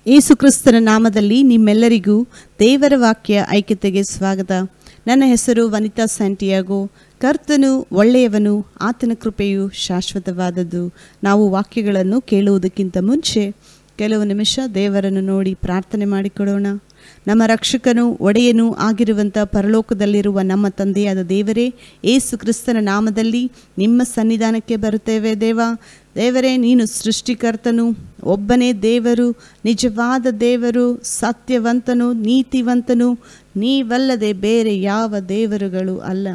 ಯೇಸುಕ್ರಿಸ್ತನ ನಾಮದಲ್ಲಿ ನಿಮ್ಮೆಲ್ಲರಿಗೂ ದೇವರ ವಾಕ್ಯ ಐಕ್ಯತೆಗೆ ಸ್ವಾಗತ ನನ್ನ ಹೆಸರು ವನಿತಾ ಸ್ಯಾಂಟಿಯಾಗೋ ಕರ್ತನು ಒಳ್ಳೆಯವನು ಆತನ ಕೃಪೆಯು ಶಾಶ್ವತವಾದದ್ದು ನಾವು ವಾಕ್ಯಗಳನ್ನು ಕೇಳುವುದಕ್ಕಿಂತ ಮುಂಚೆ ಕೆಲವು ನಿಮಿಷ ದೇವರನ್ನು ನೋಡಿ ಪ್ರಾರ್ಥನೆ ಮಾಡಿಕೊಡೋಣ ನಮ್ಮ ರಕ್ಷಕನು ಒಡೆಯನೂ ಆಗಿರುವಂಥ ಪರಲೋಕದಲ್ಲಿರುವ ನಮ್ಮ ತಂದೆಯಾದ ದೇವರೇ ಏಸು ಕ್ರಿಸ್ತನ ನಾಮದಲ್ಲಿ ನಿಮ್ಮ ಸನ್ನಿಧಾನಕ್ಕೆ ಬರುತ್ತೇವೆ ದೇವ ದೇವರೇ ನೀನು ಸೃಷ್ಟಿಕರ್ತನು ಒಬ್ಬನೇ ದೇವರು ನಿಜವಾದ ದೇವರು ಸತ್ಯವಂತನು ನೀತಿವಂತನು ನೀವಲ್ಲದೆ ಬೇರೆ ಯಾವ ದೇವರುಗಳು ಅಲ್ಲ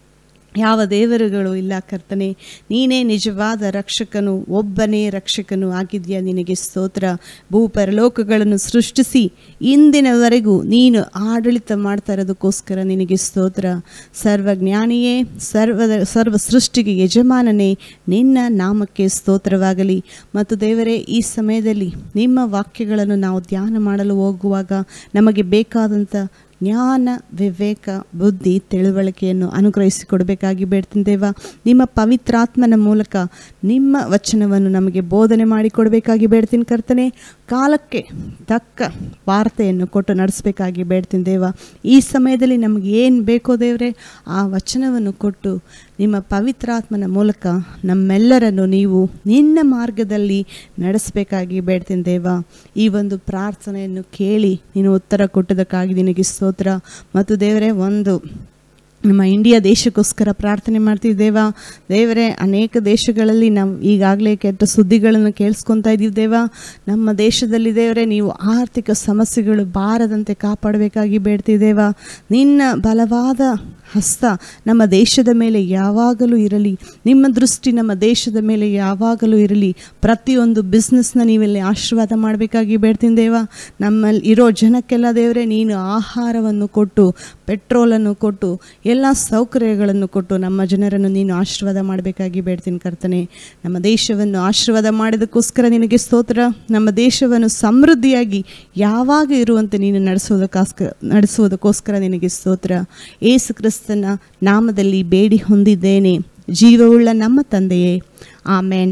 ಯಾವ ದೇವರುಗಳು ಇಲ್ಲ ಕರ್ತನೆ ನೀನೇ ನಿಜವಾದ ರಕ್ಷಕನು ಒಬ್ಬನೇ ರಕ್ಷಕನು ಆಗಿದೆಯಾ ನಿನಗೆ ಸ್ತೋತ್ರ ಭೂಪರಲೋಕಗಳನ್ನು ಸೃಷ್ಟಿಸಿ ಇಂದಿನವರೆಗೂ ನೀನು ಆಡಳಿತ ಮಾಡ್ತಾ ಇರೋದಕ್ಕೋಸ್ಕರ ನಿನಗೆ ಸ್ತೋತ್ರ ಸರ್ವಜ್ಞಾನಿಯೇ ಸರ್ವದ ಸರ್ವ ಸೃಷ್ಟಿಗೆ ಯಜಮಾನನೇ ನಿನ್ನ ನಾಮಕ್ಕೆ ಸ್ತೋತ್ರವಾಗಲಿ ಮತ್ತು ದೇವರೇ ಈ ಸಮಯದಲ್ಲಿ ನಿಮ್ಮ ವಾಕ್ಯಗಳನ್ನು ನಾವು ಧ್ಯಾನ ಮಾಡಲು ಹೋಗುವಾಗ ನಮಗೆ ಬೇಕಾದಂಥ ಜ್ಞಾನ ವಿವೇಕ ಬುದ್ಧಿ ತಿಳುವಳಿಕೆಯನ್ನು ಅನುಗ್ರಹಿಸಿಕೊಡಬೇಕಾಗಿ ಬೇಡ್ತೀನಿ ದೇವ ನಿಮ್ಮ ಪವಿತ್ರಾತ್ಮನ ಮೂಲಕ ನಿಮ್ಮ ವಚನವನ್ನು ನಮಗೆ ಬೋಧನೆ ಮಾಡಿಕೊಡಬೇಕಾಗಿ ಬೇಡ್ತೀನಿ ಕರ್ತನೆ ಕಾಲಕ್ಕೆ ತಕ್ಕ ವಾರ್ತೆಯನ್ನು ಕೊಟ್ಟು ನಡೆಸಬೇಕಾಗಿ ಬೇಡ್ತೀನಿ ದೇವ ಈ ಸಮಯದಲ್ಲಿ ನಮಗೆ ಏನು ಬೇಕೋ ದೇವರೇ ಆ ವಚನವನ್ನು ಕೊಟ್ಟು ನಿಮ್ಮ ಪವಿತ್ರಾತ್ಮನ ಮೂಲಕ ನಮ್ಮೆಲ್ಲರನ್ನು ನೀವು ನಿನ್ನ ಮಾರ್ಗದಲ್ಲಿ ನಡೆಸಬೇಕಾಗಿ ಬೇಡ್ತೀನಿ ದೇವ ಈ ಒಂದು ಪ್ರಾರ್ಥನೆಯನ್ನು ಕೇಳಿ ನೀನು ಉತ್ತರ ಕೊಟ್ಟದಕ್ಕಾಗಿ ನಿನಗೆ ಸ್ತೋತ್ರ ಮತ್ತು ದೇವರೇ ಒಂದು ನಮ್ಮ ಇಂಡಿಯಾ ದೇಶಕ್ಕೋಸ್ಕರ ಪ್ರಾರ್ಥನೆ ಮಾಡ್ತೀವಿ ದೇವ ದೇವರೇ ಅನೇಕ ದೇಶಗಳಲ್ಲಿ ನಾವು ಈಗಾಗಲೇ ಕೆಟ್ಟ ಸುದ್ದಿಗಳನ್ನು ಕೇಳಿಸ್ಕೊತಾ ಇದ್ದೀವಿ ದೇವ ನಮ್ಮ ದೇಶದಲ್ಲಿ ದೇವರೇ ನೀವು ಆರ್ಥಿಕ ಸಮಸ್ಯೆಗಳು ಬಾರದಂತೆ ಕಾಪಾಡಬೇಕಾಗಿ ಬೇಡ್ತೀವಿ ದೇವ ನಿನ್ನ ಬಲವಾದ ಹಸ್ತ ನಮ್ಮ ದೇಶದ ಮೇಲೆ ಯಾವಾಗಲೂ ಇರಲಿ ನಿಮ್ಮ ದೃಷ್ಟಿ ನಮ್ಮ ದೇಶದ ಮೇಲೆ ಯಾವಾಗಲೂ ಇರಲಿ ಪ್ರತಿಯೊಂದು ಬಿಸ್ನೆಸ್ನ ನೀವೆಲ್ಲಿ ಆಶೀರ್ವಾದ ಮಾಡಬೇಕಾಗಿ ಬೇಡ್ತೀನಿ ದೇವ ನಮ್ಮಲ್ಲಿ ಇರೋ ಜನಕ್ಕೆಲ್ಲ ದೇವರೇ ನೀನು ಆಹಾರವನ್ನು ಕೊಟ್ಟು ಪೆಟ್ರೋಲನ್ನು ಕೊಟ್ಟು ಎಲ್ಲ ಸೌಕರ್ಯಗಳನ್ನು ಕೊಟ್ಟು ನಮ್ಮ ಜನರನ್ನು ನೀನು ಆಶೀರ್ವಾದ ಮಾಡಬೇಕಾಗಿ ಬೇಡ್ತೀನಿ ಕರ್ತನೆ ನಮ್ಮ ದೇಶವನ್ನು ಆಶೀರ್ವಾದ ಮಾಡೋದಕ್ಕೋಸ್ಕರ ನಿನಗೆ ಸ್ತೋತ್ರ ನಮ್ಮ ದೇಶವನ್ನು ಸಮೃದ್ಧಿಯಾಗಿ ಯಾವಾಗ ಇರುವಂತೆ ನೀನು ನಡೆಸೋದಕ್ಕೋಸ್ಕರ ನಡೆಸುವುದಕ್ಕೋಸ್ಕರ ನಿನಗೆ ಸ್ತೋತ್ರ ಏಸು ಕ್ರಿಸ್ತನ ನಾಮದಲ್ಲಿ ಬೇಡಿ ಹೊಂದಿದ್ದೇನೆ ಜೀವವುಳ್ಳ ನಮ್ಮ ತಂದೆಯೇ ಆಮೇನ್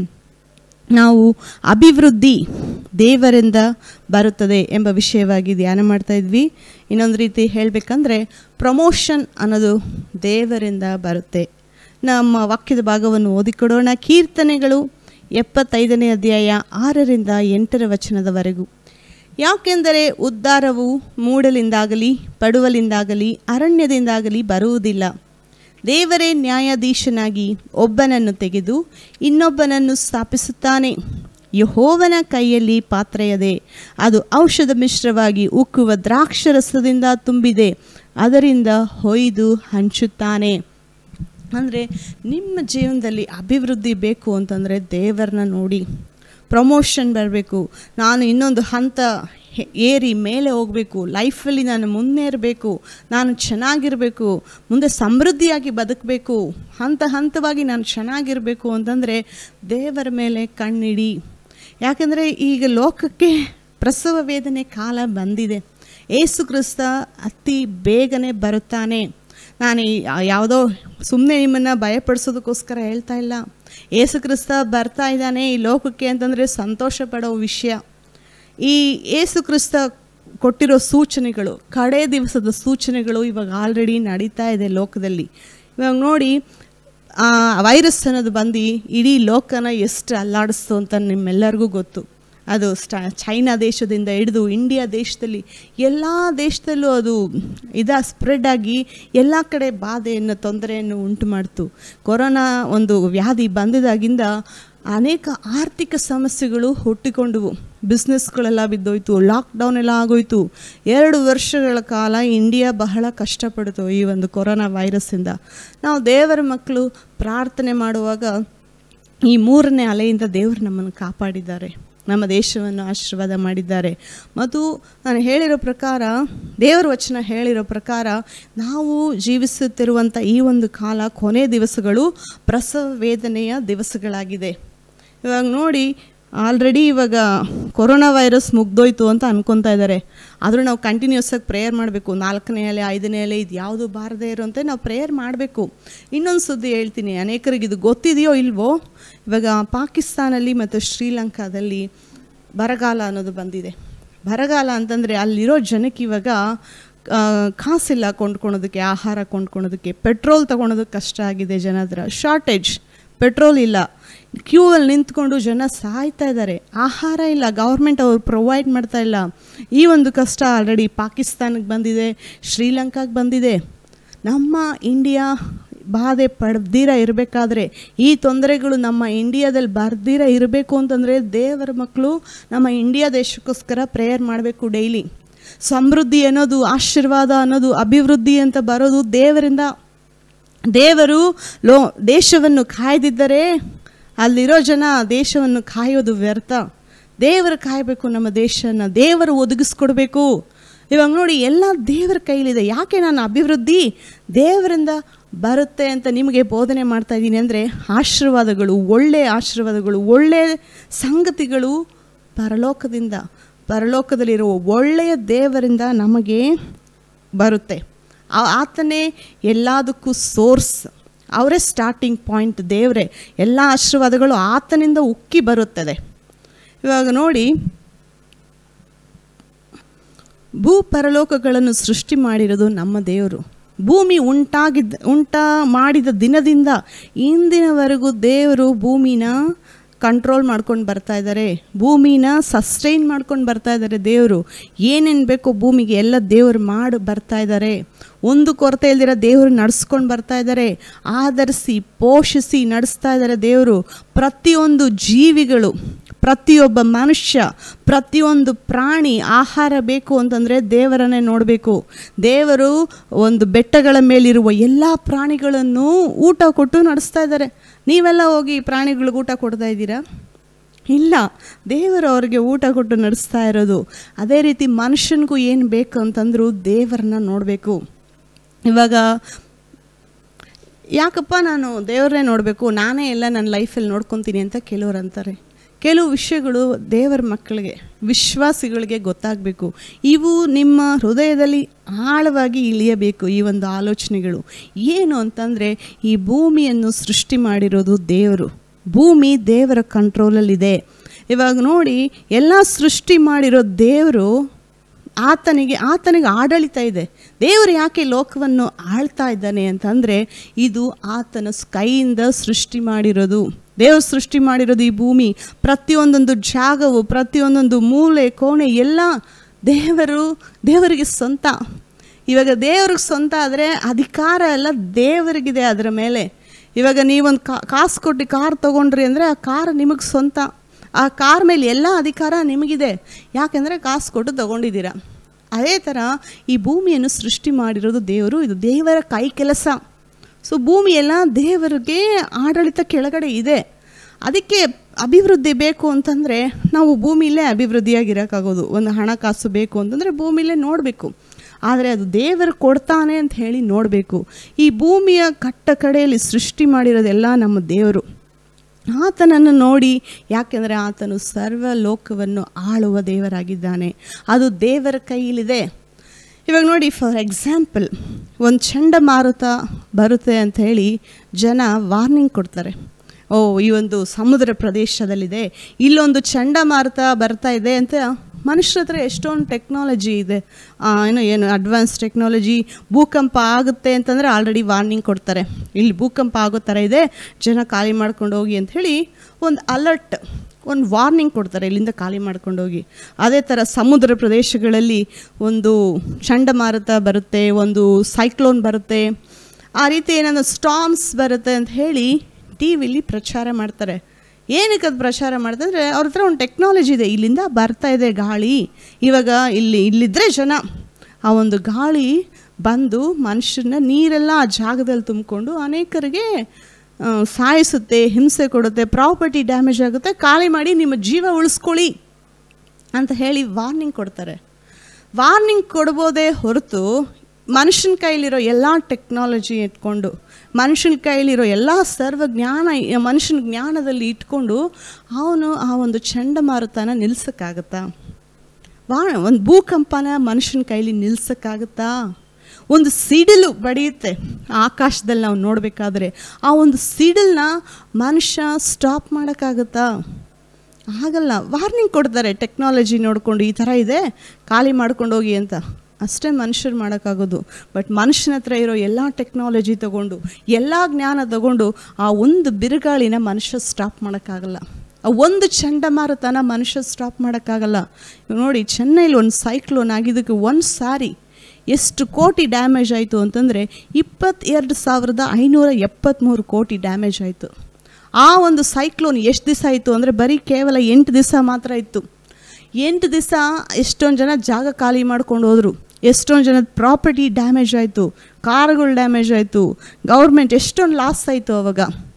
ನಾವು ಅಭಿವೃದ್ಧಿ ದೇವರಿಂದ ಬರುತ್ತದೆ ಎಂಬ ವಿಷಯವಾಗಿ ಧ್ಯಾನ ಮಾಡ್ತಾ ಇದ್ವಿ ಇನ್ನೊಂದು ರೀತಿ ಹೇಳಬೇಕಂದ್ರೆ ಪ್ರಮೋಷನ್ ಅನ್ನೋದು ದೇವರಿಂದ ಬರುತ್ತೆ ನಮ್ಮ ವಾಕ್ಯದ ಭಾಗವನ್ನು ಓದಿಕೊಡೋಣ ಕೀರ್ತನೆಗಳು ಎಪ್ಪತ್ತೈದನೇ ಅಧ್ಯಾಯ ಆರರಿಂದ ಎಂಟರ ವಚನದವರೆಗೂ ಯಾಕೆಂದರೆ ಉದ್ಧಾರವು ಮೂಡಲಿಂದಾಗಲಿ ಪಡುವಲಿಂದಾಗಲಿ ಅರಣ್ಯದಿಂದಾಗಲಿ ಬರುವುದಿಲ್ಲ ದೇವರೇ ನ್ಯಾಯಾಧೀಶನಾಗಿ ಒಬ್ಬನನ್ನು ತೆಗೆದು ಇನ್ನೊಬ್ಬನನ್ನು ಸ್ಥಾಪಿಸುತ್ತಾನೆ ಯಹೋವನ ಕೈಯಲ್ಲಿ ಪಾತ್ರೆಯದೆ ಅದು ಔಷಧ ಮಿಶ್ರವಾಗಿ ಉಕ್ಕುವ ದ್ರಾಕ್ಷರಸದಿಂದ ತುಂಬಿದೆ ಅದರಿಂದ ಹೊಯ್ದು ಹಂಚುತ್ತಾನೆ ಅಂದರೆ ನಿಮ್ಮ ಜೀವನದಲ್ಲಿ ಅಭಿವೃದ್ಧಿ ಬೇಕು ಅಂತಂದರೆ ದೇವರನ್ನ ನೋಡಿ ಪ್ರಮೋಷನ್ ಬರಬೇಕು ನಾನು ಇನ್ನೊಂದು ಹಂತ ಏರಿ ಮೇಲೆ ಹೋಗಬೇಕು ಲೈಫಲ್ಲಿ ನಾನು ಮುನ್ನೇರಬೇಕು ನಾನು ಚೆನ್ನಾಗಿರಬೇಕು ಮುಂದೆ ಸಮೃದ್ಧಿಯಾಗಿ ಬದುಕಬೇಕು ಹಂತ ಹಂತವಾಗಿ ನಾನು ಚೆನ್ನಾಗಿರಬೇಕು ಅಂತಂದರೆ ದೇವರ ಮೇಲೆ ಕಣ್ಣಿಡಿ ಯಾಕಂದರೆ ಈಗ ಲೋಕಕ್ಕೆ ಪ್ರಸವ ವೇದನೆ ಕಾಲ ಬಂದಿದೆ ಏಸು ಕ್ರಿಸ್ತ ಅತಿ ಬೇಗನೆ ಬರುತ್ತಾನೆ ನಾನು ಯಾವುದೋ ಸುಮ್ಮನೆ ನಿಮ್ಮನ್ನು ಭಯಪಡಿಸೋದಕ್ಕೋಸ್ಕರ ಹೇಳ್ತಾ ಇಲ್ಲ ಏಸು ಕ್ರಿಸ್ತ ಬರ್ತಾ ಇದ್ದಾನೆ ಈ ಲೋಕಕ್ಕೆ ಅಂತಂದರೆ ಸಂತೋಷ ಪಡೋ ವಿಷಯ ಈ ಏಸು ಕ್ರಿಸ್ತ ಕೊಟ್ಟಿರೋ ಸೂಚನೆಗಳು ಕಡೆ ದಿವಸದ ಸೂಚನೆಗಳು ಇವಾಗ ಆಲ್ರೆಡಿ ನಡೀತಾ ಇದೆ ಲೋಕದಲ್ಲಿ ಇವಾಗ ನೋಡಿ ಆ ವೈರಸ್ ಅನ್ನೋದು ಬಂದು ಇಡೀ ಲೋಕನ ಎಷ್ಟು ಅಲ್ಲಾಡಿಸ್ತು ಅಂತ ನಿಮ್ಮೆಲ್ಲರಿಗೂ ಗೊತ್ತು ಅದು ಸ್ಟ ಚೈನಾ ದೇಶದಿಂದ ಹಿಡಿದು ಇಂಡಿಯಾ ದೇಶದಲ್ಲಿ ಎಲ್ಲ ದೇಶದಲ್ಲೂ ಅದು ಇದ ಸ್ಪ್ರೆಡ್ ಆಗಿ ಎಲ್ಲ ಕಡೆ ಬಾಧೆಯನ್ನು ತೊಂದರೆಯನ್ನು ಉಂಟು ಮಾಡ್ತು ಕೊರೋನಾ ಒಂದು ವ್ಯಾಧಿ ಬಂದಿದಾಗಿಂದ ಅನೇಕ ಆರ್ಥಿಕ ಸಮಸ್ಯೆಗಳು ಹುಟ್ಟಿಕೊಂಡವು ಬಿಸ್ನೆಸ್ಗಳೆಲ್ಲ ಬಿದ್ದೋಯ್ತು ಲಾಕ್ಡೌನ್ ಎಲ್ಲ ಆಗೋಯ್ತು ಎರಡು ವರ್ಷಗಳ ಕಾಲ ಇಂಡಿಯಾ ಬಹಳ ಕಷ್ಟಪಡ್ತು ಈ ಒಂದು ಕೊರೋನಾ ವೈರಸ್ಸಿಂದ ನಾವು ದೇವರ ಮಕ್ಕಳು ಪ್ರಾರ್ಥನೆ ಮಾಡುವಾಗ ಈ ಮೂರನೇ ಅಲೆಯಿಂದ ದೇವರು ನಮ್ಮನ್ನು ಕಾಪಾಡಿದ್ದಾರೆ ನಮ್ಮ ದೇಶವನ್ನು ಆಶೀರ್ವಾದ ಮಾಡಿದ್ದಾರೆ ಮತ್ತು ನಾನು ಹೇಳಿರೋ ಪ್ರಕಾರ ದೇವರ ವಚನ ಹೇಳಿರೋ ಪ್ರಕಾರ ನಾವು ಜೀವಿಸುತ್ತಿರುವಂಥ ಈ ಒಂದು ಕಾಲ ಕೊನೆ ದಿವಸಗಳು ಪ್ರಸವ ವೇದನೆಯ ದಿವಸಗಳಾಗಿದೆ ಇವಾಗ ನೋಡಿ ಆಲ್ರೆಡಿ ಇವಾಗ ಕೊರೋನಾ ವೈರಸ್ ಮುಗ್ದೋಯ್ತು ಅಂತ ಅನ್ಕೊತಾ ಇದ್ದಾರೆ ಆದರೂ ನಾವು ಕಂಟಿನ್ಯೂಸ್ ಆಗಿ ಪ್ರೇಯರ್ ಮಾಡಬೇಕು ನಾಲ್ಕನೇ ಅಲೆ ಐದನೇ ಅಲೆ ಇದು ಯಾವುದು ಬಾರದೇ ಇರುವಂತೆ ನಾವು ಪ್ರೇಯರ್ ಮಾಡಬೇಕು ಇನ್ನೊಂದು ಸುದ್ದಿ ಹೇಳ್ತೀನಿ ಅನೇಕರಿಗೆ ಇದು ಗೊತ್ತಿದೆಯೋ ಇಲ್ವೋ ಇವಾಗ ಪಾಕಿಸ್ತಾನಲ್ಲಿ ಮತ್ತು ಶ್ರೀಲಂಕಾದಲ್ಲಿ ಬರಗಾಲ ಅನ್ನೋದು ಬಂದಿದೆ ಬರಗಾಲ ಅಂತಂದರೆ ಅಲ್ಲಿರೋ ಜನಕ್ಕೆ ಇವಾಗ ಆ, ಕಾಸಿಲ್ಲ ಕೊಂಡ್ಕೊಳೋದಕ್ಕೆ ಆಹಾರ ಕೊಂಡ್ಕೊಳೋದಕ್ಕೆ ಪೆಟ್ರೋಲ್ ತೊಗೊಳೋದಕ್ಕೆ ಕಷ್ಟ ಆಗಿದೆ ಜನ ಹತ್ರ ಶಾರ್ಟೇಜ್ ಪೆಟ್ರೋಲ್ ಇಲ್ಲ ಕ್ಯೂ ಅಲ್ಲಿ ನಿಂತ್ಕೊಂಡು ಜನ ಸಾಯ್ತಾ ಇದ್ದಾರೆ ಆಹಾರ ಇಲ್ಲ ಗೌರ್ಮೆಂಟ್ ಅವ್ರು ಪ್ರೊವೈಡ್ ಮಾಡ್ತಾ ಇಲ್ಲ ಈ ಒಂದು ಕಷ್ಟ ಆಲ್ರೆಡಿ ಪಾಕಿಸ್ತಾನಕ್ಕೆ ಬಂದಿದೆ ಶ್ರೀಲಂಕಾಗೆ ಬಂದಿದೆ ನಮ್ಮ ಇಂಡಿಯಾ ಬಾಧೆ ಪಡೆದಿರ ಇರಬೇಕಾದ್ರೆ ಈ ತೊಂದರೆಗಳು ನಮ್ಮ ಇಂಡಿಯಾದಲ್ಲಿ ಬರ್ದಿರ ಇರಬೇಕು ಅಂತಂದರೆ ದೇವರ ಮಕ್ಕಳು ನಮ್ಮ ಇಂಡಿಯಾ ದೇಶಕ್ಕೋಸ್ಕರ ಪ್ರೇಯರ್ ಮಾಡಬೇಕು ಡೈಲಿ ಸಮೃದ್ಧಿ ಅನ್ನೋದು ಆಶೀರ್ವಾದ ಅನ್ನೋದು ಅಭಿವೃದ್ಧಿ ಅಂತ ಬರೋದು ದೇವರಿಂದ ದೇವರು ಲೋ ದೇಶವನ್ನು ಕಾಯ್ದಿದ್ದರೆ ಅಲ್ಲಿರೋ ಜನ ದೇಶವನ್ನು ಕಾಯೋದು ವ್ಯರ್ಥ ದೇವರು ಕಾಯಬೇಕು ನಮ್ಮ ದೇಶನ ದೇವರು ಒದಗಿಸ್ಕೊಡ್ಬೇಕು ಇವಾಗ ನೋಡಿ ಎಲ್ಲ ದೇವರ ಕೈಲಿದೆ ಯಾಕೆ ನಾನು ಅಭಿವೃದ್ಧಿ ದೇವರಿಂದ ಬರುತ್ತೆ ಅಂತ ನಿಮಗೆ ಬೋಧನೆ ಮಾಡ್ತಾ ಇದ್ದೀನಿ ಅಂದರೆ ಆಶೀರ್ವಾದಗಳು ಒಳ್ಳೆಯ ಆಶೀರ್ವಾದಗಳು ಒಳ್ಳೆಯ ಸಂಗತಿಗಳು ಪರಲೋಕದಿಂದ ಪರಲೋಕದಲ್ಲಿರುವ ಒಳ್ಳೆಯ ದೇವರಿಂದ ನಮಗೆ ಬರುತ್ತೆ ಆ- ಆತನೇ ಎಲ್ಲದಕ್ಕೂ ಸೋರ್ಸ್ ಅವರೇ ಸ್ಟಾರ್ಟಿಂಗ್ ಪಾಯಿಂಟ್ ದೇವರೇ ಎಲ್ಲ ಆಶೀರ್ವಾದಗಳು ಆತನಿಂದ ಉಕ್ಕಿ ಬರುತ್ತದೆ ಇವಾಗ ನೋಡಿ ಭೂ ಪರಲೋಕಗಳನ್ನು ಸೃಷ್ಟಿ ಮಾಡಿರೋದು ನಮ್ಮ ದೇವರು ಭೂಮಿ ಉಂಟಾಗಿದ್ದ ಉಂಟ ಮಾಡಿದ ದಿನದಿಂದ ಇಂದಿನವರೆಗೂ ದೇವರು ಭೂಮಿನ ಕಂಟ್ರೋಲ್ ಮಾಡ್ಕೊಂಡು ಬರ್ತಾ ಇದ್ದಾರೆ ಭೂಮಿನ ಸಸ್ಟೈನ್ ಮಾಡ್ಕೊಂಡು ಬರ್ತಾ ಇದ್ದಾರೆ ದೇವರು ಏನೇನು ಬೇಕೋ ಭೂಮಿಗೆ ಎಲ್ಲ ದೇವರು ಮಾಡಿ ಬರ್ತಾ ಇದ್ದಾರೆ ಒಂದು ಕೊರತೆ ಇಲ್ದಿರ ದೇವರು ನಡೆಸ್ಕೊಂಡು ಬರ್ತಾ ಇದ್ದಾರೆ ಆಧರಿಸಿ ಪೋಷಿಸಿ ನಡೆಸ್ತಾ ಇದ್ದಾರೆ ದೇವರು ಪ್ರತಿಯೊಂದು ಜೀವಿಗಳು ಪ್ರತಿಯೊಬ್ಬ ಮನುಷ್ಯ ಪ್ರತಿಯೊಂದು ಪ್ರಾಣಿ ಆಹಾರ ಬೇಕು ಅಂತಂದರೆ ದೇವರನ್ನೇ ನೋಡಬೇಕು ದೇವರು ಒಂದು ಬೆಟ್ಟಗಳ ಮೇಲಿರುವ ಎಲ್ಲ ಪ್ರಾಣಿಗಳನ್ನು ಊಟ ಕೊಟ್ಟು ನಡೆಸ್ತಾ ಇದ್ದಾರೆ ನೀವೆಲ್ಲ ಹೋಗಿ ಪ್ರಾಣಿಗಳಿಗೆ ಊಟ ಕೊಡ್ತಾ ಇದ್ದೀರಾ ಇಲ್ಲ ದೇವರು ಅವ್ರಿಗೆ ಊಟ ಕೊಟ್ಟು ನಡೆಸ್ತಾ ಇರೋದು ಅದೇ ರೀತಿ ಮನುಷ್ಯನಿಗೂ ಏನು ಬೇಕು ಅಂತಂದ್ರು ದೇವರನ್ನ ನೋಡಬೇಕು ಇವಾಗ ಯಾಕಪ್ಪ ನಾನು ದೇವರನ್ನೇ ನೋಡಬೇಕು ನಾನೇ ಎಲ್ಲ ನನ್ನ ಲೈಫಲ್ಲಿ ನೋಡ್ಕೊತೀನಿ ಅಂತ ಕೆಲವ್ರು ಅಂತಾರೆ ಕೆಲವು ವಿಷಯಗಳು ದೇವರ ಮಕ್ಕಳಿಗೆ ವಿಶ್ವಾಸಿಗಳಿಗೆ ಗೊತ್ತಾಗಬೇಕು ಇವು ನಿಮ್ಮ ಹೃದಯದಲ್ಲಿ ಆಳವಾಗಿ ಇಳಿಯಬೇಕು ಈ ಒಂದು ಆಲೋಚನೆಗಳು ಏನು ಅಂತಂದರೆ ಈ ಭೂಮಿಯನ್ನು ಸೃಷ್ಟಿ ಮಾಡಿರೋದು ದೇವರು ಭೂಮಿ ದೇವರ ಕಂಟ್ರೋಲಲ್ಲಿದೆ ಇವಾಗ ನೋಡಿ ಎಲ್ಲ ಸೃಷ್ಟಿ ಮಾಡಿರೋ ದೇವರು ಆತನಿಗೆ ಆತನಿಗೆ ಆಡಳಿತ ಇದೆ ದೇವರು ಯಾಕೆ ಲೋಕವನ್ನು ಆಳ್ತಾ ಇದ್ದಾನೆ ಅಂತಂದರೆ ಇದು ಆತನ ಕೈಯಿಂದ ಸೃಷ್ಟಿ ಮಾಡಿರೋದು ದೇವರು ಸೃಷ್ಟಿ ಮಾಡಿರೋದು ಈ ಭೂಮಿ ಪ್ರತಿಯೊಂದೊಂದು ಜಾಗವು ಪ್ರತಿಯೊಂದೊಂದು ಮೂಲೆ ಕೋಣೆ ಎಲ್ಲ ದೇವರು ದೇವರಿಗೆ ಸ್ವಂತ ಇವಾಗ ದೇವ್ರಿಗೆ ಸ್ವಂತ ಆದರೆ ಅಧಿಕಾರ ಎಲ್ಲ ದೇವರಿಗಿದೆ ಅದರ ಮೇಲೆ ಇವಾಗ ನೀವೊಂದು ಕಾಸು ಕೊಟ್ಟು ಕಾರ್ ತೊಗೊಂಡ್ರಿ ಅಂದರೆ ಆ ಕಾರ್ ನಿಮಗೆ ಸ್ವಂತ ಆ ಕಾರ್ ಮೇಲೆ ಎಲ್ಲ ಅಧಿಕಾರ ನಿಮಗಿದೆ ಯಾಕೆಂದರೆ ಕಾಸು ಕೊಟ್ಟು ತಗೊಂಡಿದ್ದೀರ ಅದೇ ಥರ ಈ ಭೂಮಿಯನ್ನು ಸೃಷ್ಟಿ ಮಾಡಿರೋದು ದೇವರು ಇದು ದೇವರ ಕೈ ಕೆಲಸ ಸೊ ಭೂಮಿ ಎಲ್ಲ ದೇವರಿಗೆ ಆಡಳಿತ ಕೆಳಗಡೆ ಇದೆ ಅದಕ್ಕೆ ಅಭಿವೃದ್ಧಿ ಬೇಕು ಅಂತಂದರೆ ನಾವು ಭೂಮಿಲೇ ಅಭಿವೃದ್ಧಿಯಾಗಿರೋಕ್ಕಾಗೋದು ಒಂದು ಹಣಕಾಸು ಬೇಕು ಅಂತಂದರೆ ಭೂಮಿಲೇ ನೋಡಬೇಕು ಆದರೆ ಅದು ದೇವರು ಕೊಡ್ತಾನೆ ಅಂತ ಹೇಳಿ ನೋಡಬೇಕು ಈ ಭೂಮಿಯ ಕಟ್ಟ ಕಡೆಯಲ್ಲಿ ಸೃಷ್ಟಿ ಮಾಡಿರೋದೆಲ್ಲ ನಮ್ಮ ದೇವರು ಆತನನ್ನು ನೋಡಿ ಯಾಕೆಂದರೆ ಆತನು ಸರ್ವ ಲೋಕವನ್ನು ಆಳುವ ದೇವರಾಗಿದ್ದಾನೆ ಅದು ದೇವರ ಕೈಯಲ್ಲಿದೆ ಇವಾಗ ನೋಡಿ ಫಾರ್ ಎಕ್ಸಾಂಪಲ್ ಒಂದು ಚಂಡಮಾರುತ ಬರುತ್ತೆ ಅಂತ ಹೇಳಿ ಜನ ವಾರ್ನಿಂಗ್ ಕೊಡ್ತಾರೆ ಓ ಈ ಒಂದು ಸಮುದ್ರ ಪ್ರದೇಶದಲ್ಲಿದೆ ಇಲ್ಲೊಂದು ಚಂಡಮಾರುತ ಬರ್ತಾ ಇದೆ ಅಂತ ಮನುಷ್ಯರ ಹತ್ರ ಎಷ್ಟೊಂದು ಟೆಕ್ನಾಲಜಿ ಇದೆ ಆ, ಏನು ಏನು ಅಡ್ವಾನ್ಸ್ ಟೆಕ್ನಾಲಜಿ ಭೂಕಂಪ ಆಗುತ್ತೆ ಅಂತಂದರೆ ಆಲ್ರೆಡಿ ವಾರ್ನಿಂಗ್ ಕೊಡ್ತಾರೆ ಇಲ್ಲಿ ಭೂಕಂಪ ಆಗೋ ಥರ ಇದೆ ಜನ ಖಾಲಿ ಮಾಡ್ಕೊಂಡು ಹೋಗಿ ಅಂತ ಹೇಳಿ ಒಂದು ಅಲರ್ಟ್ ಒಂದು ವಾರ್ನಿಂಗ್ ಕೊಡ್ತಾರೆ ಇಲ್ಲಿಂದ ಖಾಲಿ ಮಾಡ್ಕೊಂಡು ಹೋಗಿ ಅದೇ ಥರ ಸಮುದ್ರ ಪ್ರದೇಶಗಳಲ್ಲಿ ಒಂದು ಚಂಡಮಾರುತ ಬರುತ್ತೆ ಒಂದು ಸೈಕ್ಲೋನ್ ಬರುತ್ತೆ ಆ ರೀತಿ ಏನಾದ್ರು ಸ್ಟಾಮ್ಸ್ ಬರುತ್ತೆ ಅಂತ ಹೇಳಿ ಟಿ ವಿಲಿ ಪ್ರಚಾರ ಮಾಡ್ತಾರೆ ಏನಕ್ಕೆ ಅದು ಪ್ರಚಾರ ಮಾಡ್ತಂದ್ರೆ ಅವ್ರ ಹತ್ರ ಒಂದು ಟೆಕ್ನಾಲಜಿ ಇದೆ ಇಲ್ಲಿಂದ ಬರ್ತಾ ಇದೆ ಗಾಳಿ ಇವಾಗ ಇಲ್ಲಿ ಇಲ್ಲಿದ್ದರೆ ಜನ ಆ ಒಂದು ಗಾಳಿ ಬಂದು ಮನುಷ್ಯರನ್ನ ನೀರೆಲ್ಲ ಆ ಜಾಗದಲ್ಲಿ ತುಂಬಿಕೊಂಡು ಅನೇಕರಿಗೆ ಆ, ಸಾಯಿಸುತ್ತೆ ಹಿಂಸೆ ಕೊಡುತ್ತೆ ಪ್ರಾಪರ್ಟಿ ಡ್ಯಾಮೇಜ್ ಆಗುತ್ತೆ ಖಾಲಿ ಮಾಡಿ ನಿಮ್ಮ ಜೀವ ಉಳಿಸ್ಕೊಳ್ಳಿ ಅಂತ ಹೇಳಿ ವಾರ್ನಿಂಗ್ ಕೊಡ್ತಾರೆ ವಾರ್ನಿಂಗ್ ಕೊಡ್ಬೋದೇ ಹೊರತು ಮನುಷ್ಯನ ಕೈಲಿರೋ ಎಲ್ಲ ಟೆಕ್ನಾಲಜಿ ಇಟ್ಕೊಂಡು ಮನುಷ್ಯನ ಕೈಲಿರೋ ಎಲ್ಲ ಸರ್ವ ಜ್ಞಾನ ಮನುಷ್ಯನ ಜ್ಞಾನದಲ್ಲಿ ಇಟ್ಕೊಂಡು ಅವನು ಆ ಒಂದು ಚಂಡಮಾರುತನ ನಿಲ್ಸಕ್ಕಾಗತ್ತಾ ವಾ ಒಂದು ಭೂಕಂಪನ ಮನುಷ್ಯನ ಕೈಲಿ ನಿಲ್ಸಕ್ಕಾಗತ್ತಾ ಒಂದು ಸಿಡಿಲು ಬಡಿಯುತ್ತೆ ಆಕಾಶದಲ್ಲಿ ನಾವು ನೋಡಬೇಕಾದ್ರೆ ಆ ಒಂದು ಸಿಡಿಲನ್ನ ಮನುಷ್ಯ ಸ್ಟಾಪ್ ಮಾಡೋಕ್ಕಾಗತ್ತಾ ಆಗಲ್ಲ ವಾರ್ನಿಂಗ್ ಕೊಡ್ತಾರೆ ಟೆಕ್ನಾಲಜಿ ನೋಡಿಕೊಂಡು ಈ ಥರ ಇದೆ ಖಾಲಿ ಮಾಡ್ಕೊಂಡು ಹೋಗಿ ಅಂತ ಅಷ್ಟೇ ಮನುಷ್ಯರು ಮಾಡೋಕ್ಕಾಗೋದು ಬಟ್ ಮನುಷ್ಯನ ಹತ್ರ ಇರೋ ಎಲ್ಲ ಟೆಕ್ನಾಲಜಿ ತಗೊಂಡು ಎಲ್ಲ ಜ್ಞಾನ ತಗೊಂಡು ಆ ಒಂದು ಬಿರುಗಾಳಿನ ಮನುಷ್ಯ ಸ್ಟಾಪ್ ಮಾಡೋಕ್ಕಾಗಲ್ಲ ಆ ಒಂದು ಚಂಡಮಾರುತನ ಮನುಷ್ಯ ಸ್ಟಾಪ್ ಮಾಡೋಕ್ಕಾಗಲ್ಲ ಇವಾಗ ನೋಡಿ ಚೆನ್ನೈಲಿ ಒಂದು ಸೈಕ್ಲೋನ್ ಆಗಿದ್ದಕ್ಕೆ ಒಂದು ಸಾರಿ ಎಷ್ಟು ಕೋಟಿ ಡ್ಯಾಮೇಜ್ ಆಯಿತು ಅಂತಂದರೆ ಇಪ್ಪತ್ತೆರಡು ಸಾವಿರದ ಐನೂರ ಎಪ್ಪತ್ತ್ಮೂರು ಕೋಟಿ ಡ್ಯಾಮೇಜ್ ಆಯಿತು ಆ ಒಂದು ಸೈಕ್ಲೋನ್ ಎಷ್ಟು ದಿವಸ ಆಯಿತು ಅಂದರೆ ಬರೀ ಕೇವಲ ಎಂಟು ದಿವಸ ಮಾತ್ರ ಇತ್ತು ಎಂಟು ದಿವಸ ಎಷ್ಟೊಂದು ಜನ ಜಾಗ ಖಾಲಿ ಮಾಡ್ಕೊಂಡು ಹೋದರು ಎಷ್ಟೊಂದು ಜನದ ಪ್ರಾಪರ್ಟಿ ಡ್ಯಾಮೇಜ್ ಆಯಿತು ಕಾರ್ಗಳು ಡ್ಯಾಮೇಜ್ ಆಯಿತು ಗೌರ್ಮೆಂಟ್ ಎಷ್ಟೊಂದು ಲಾಸ್ ಆಯಿತು ಅವಾಗ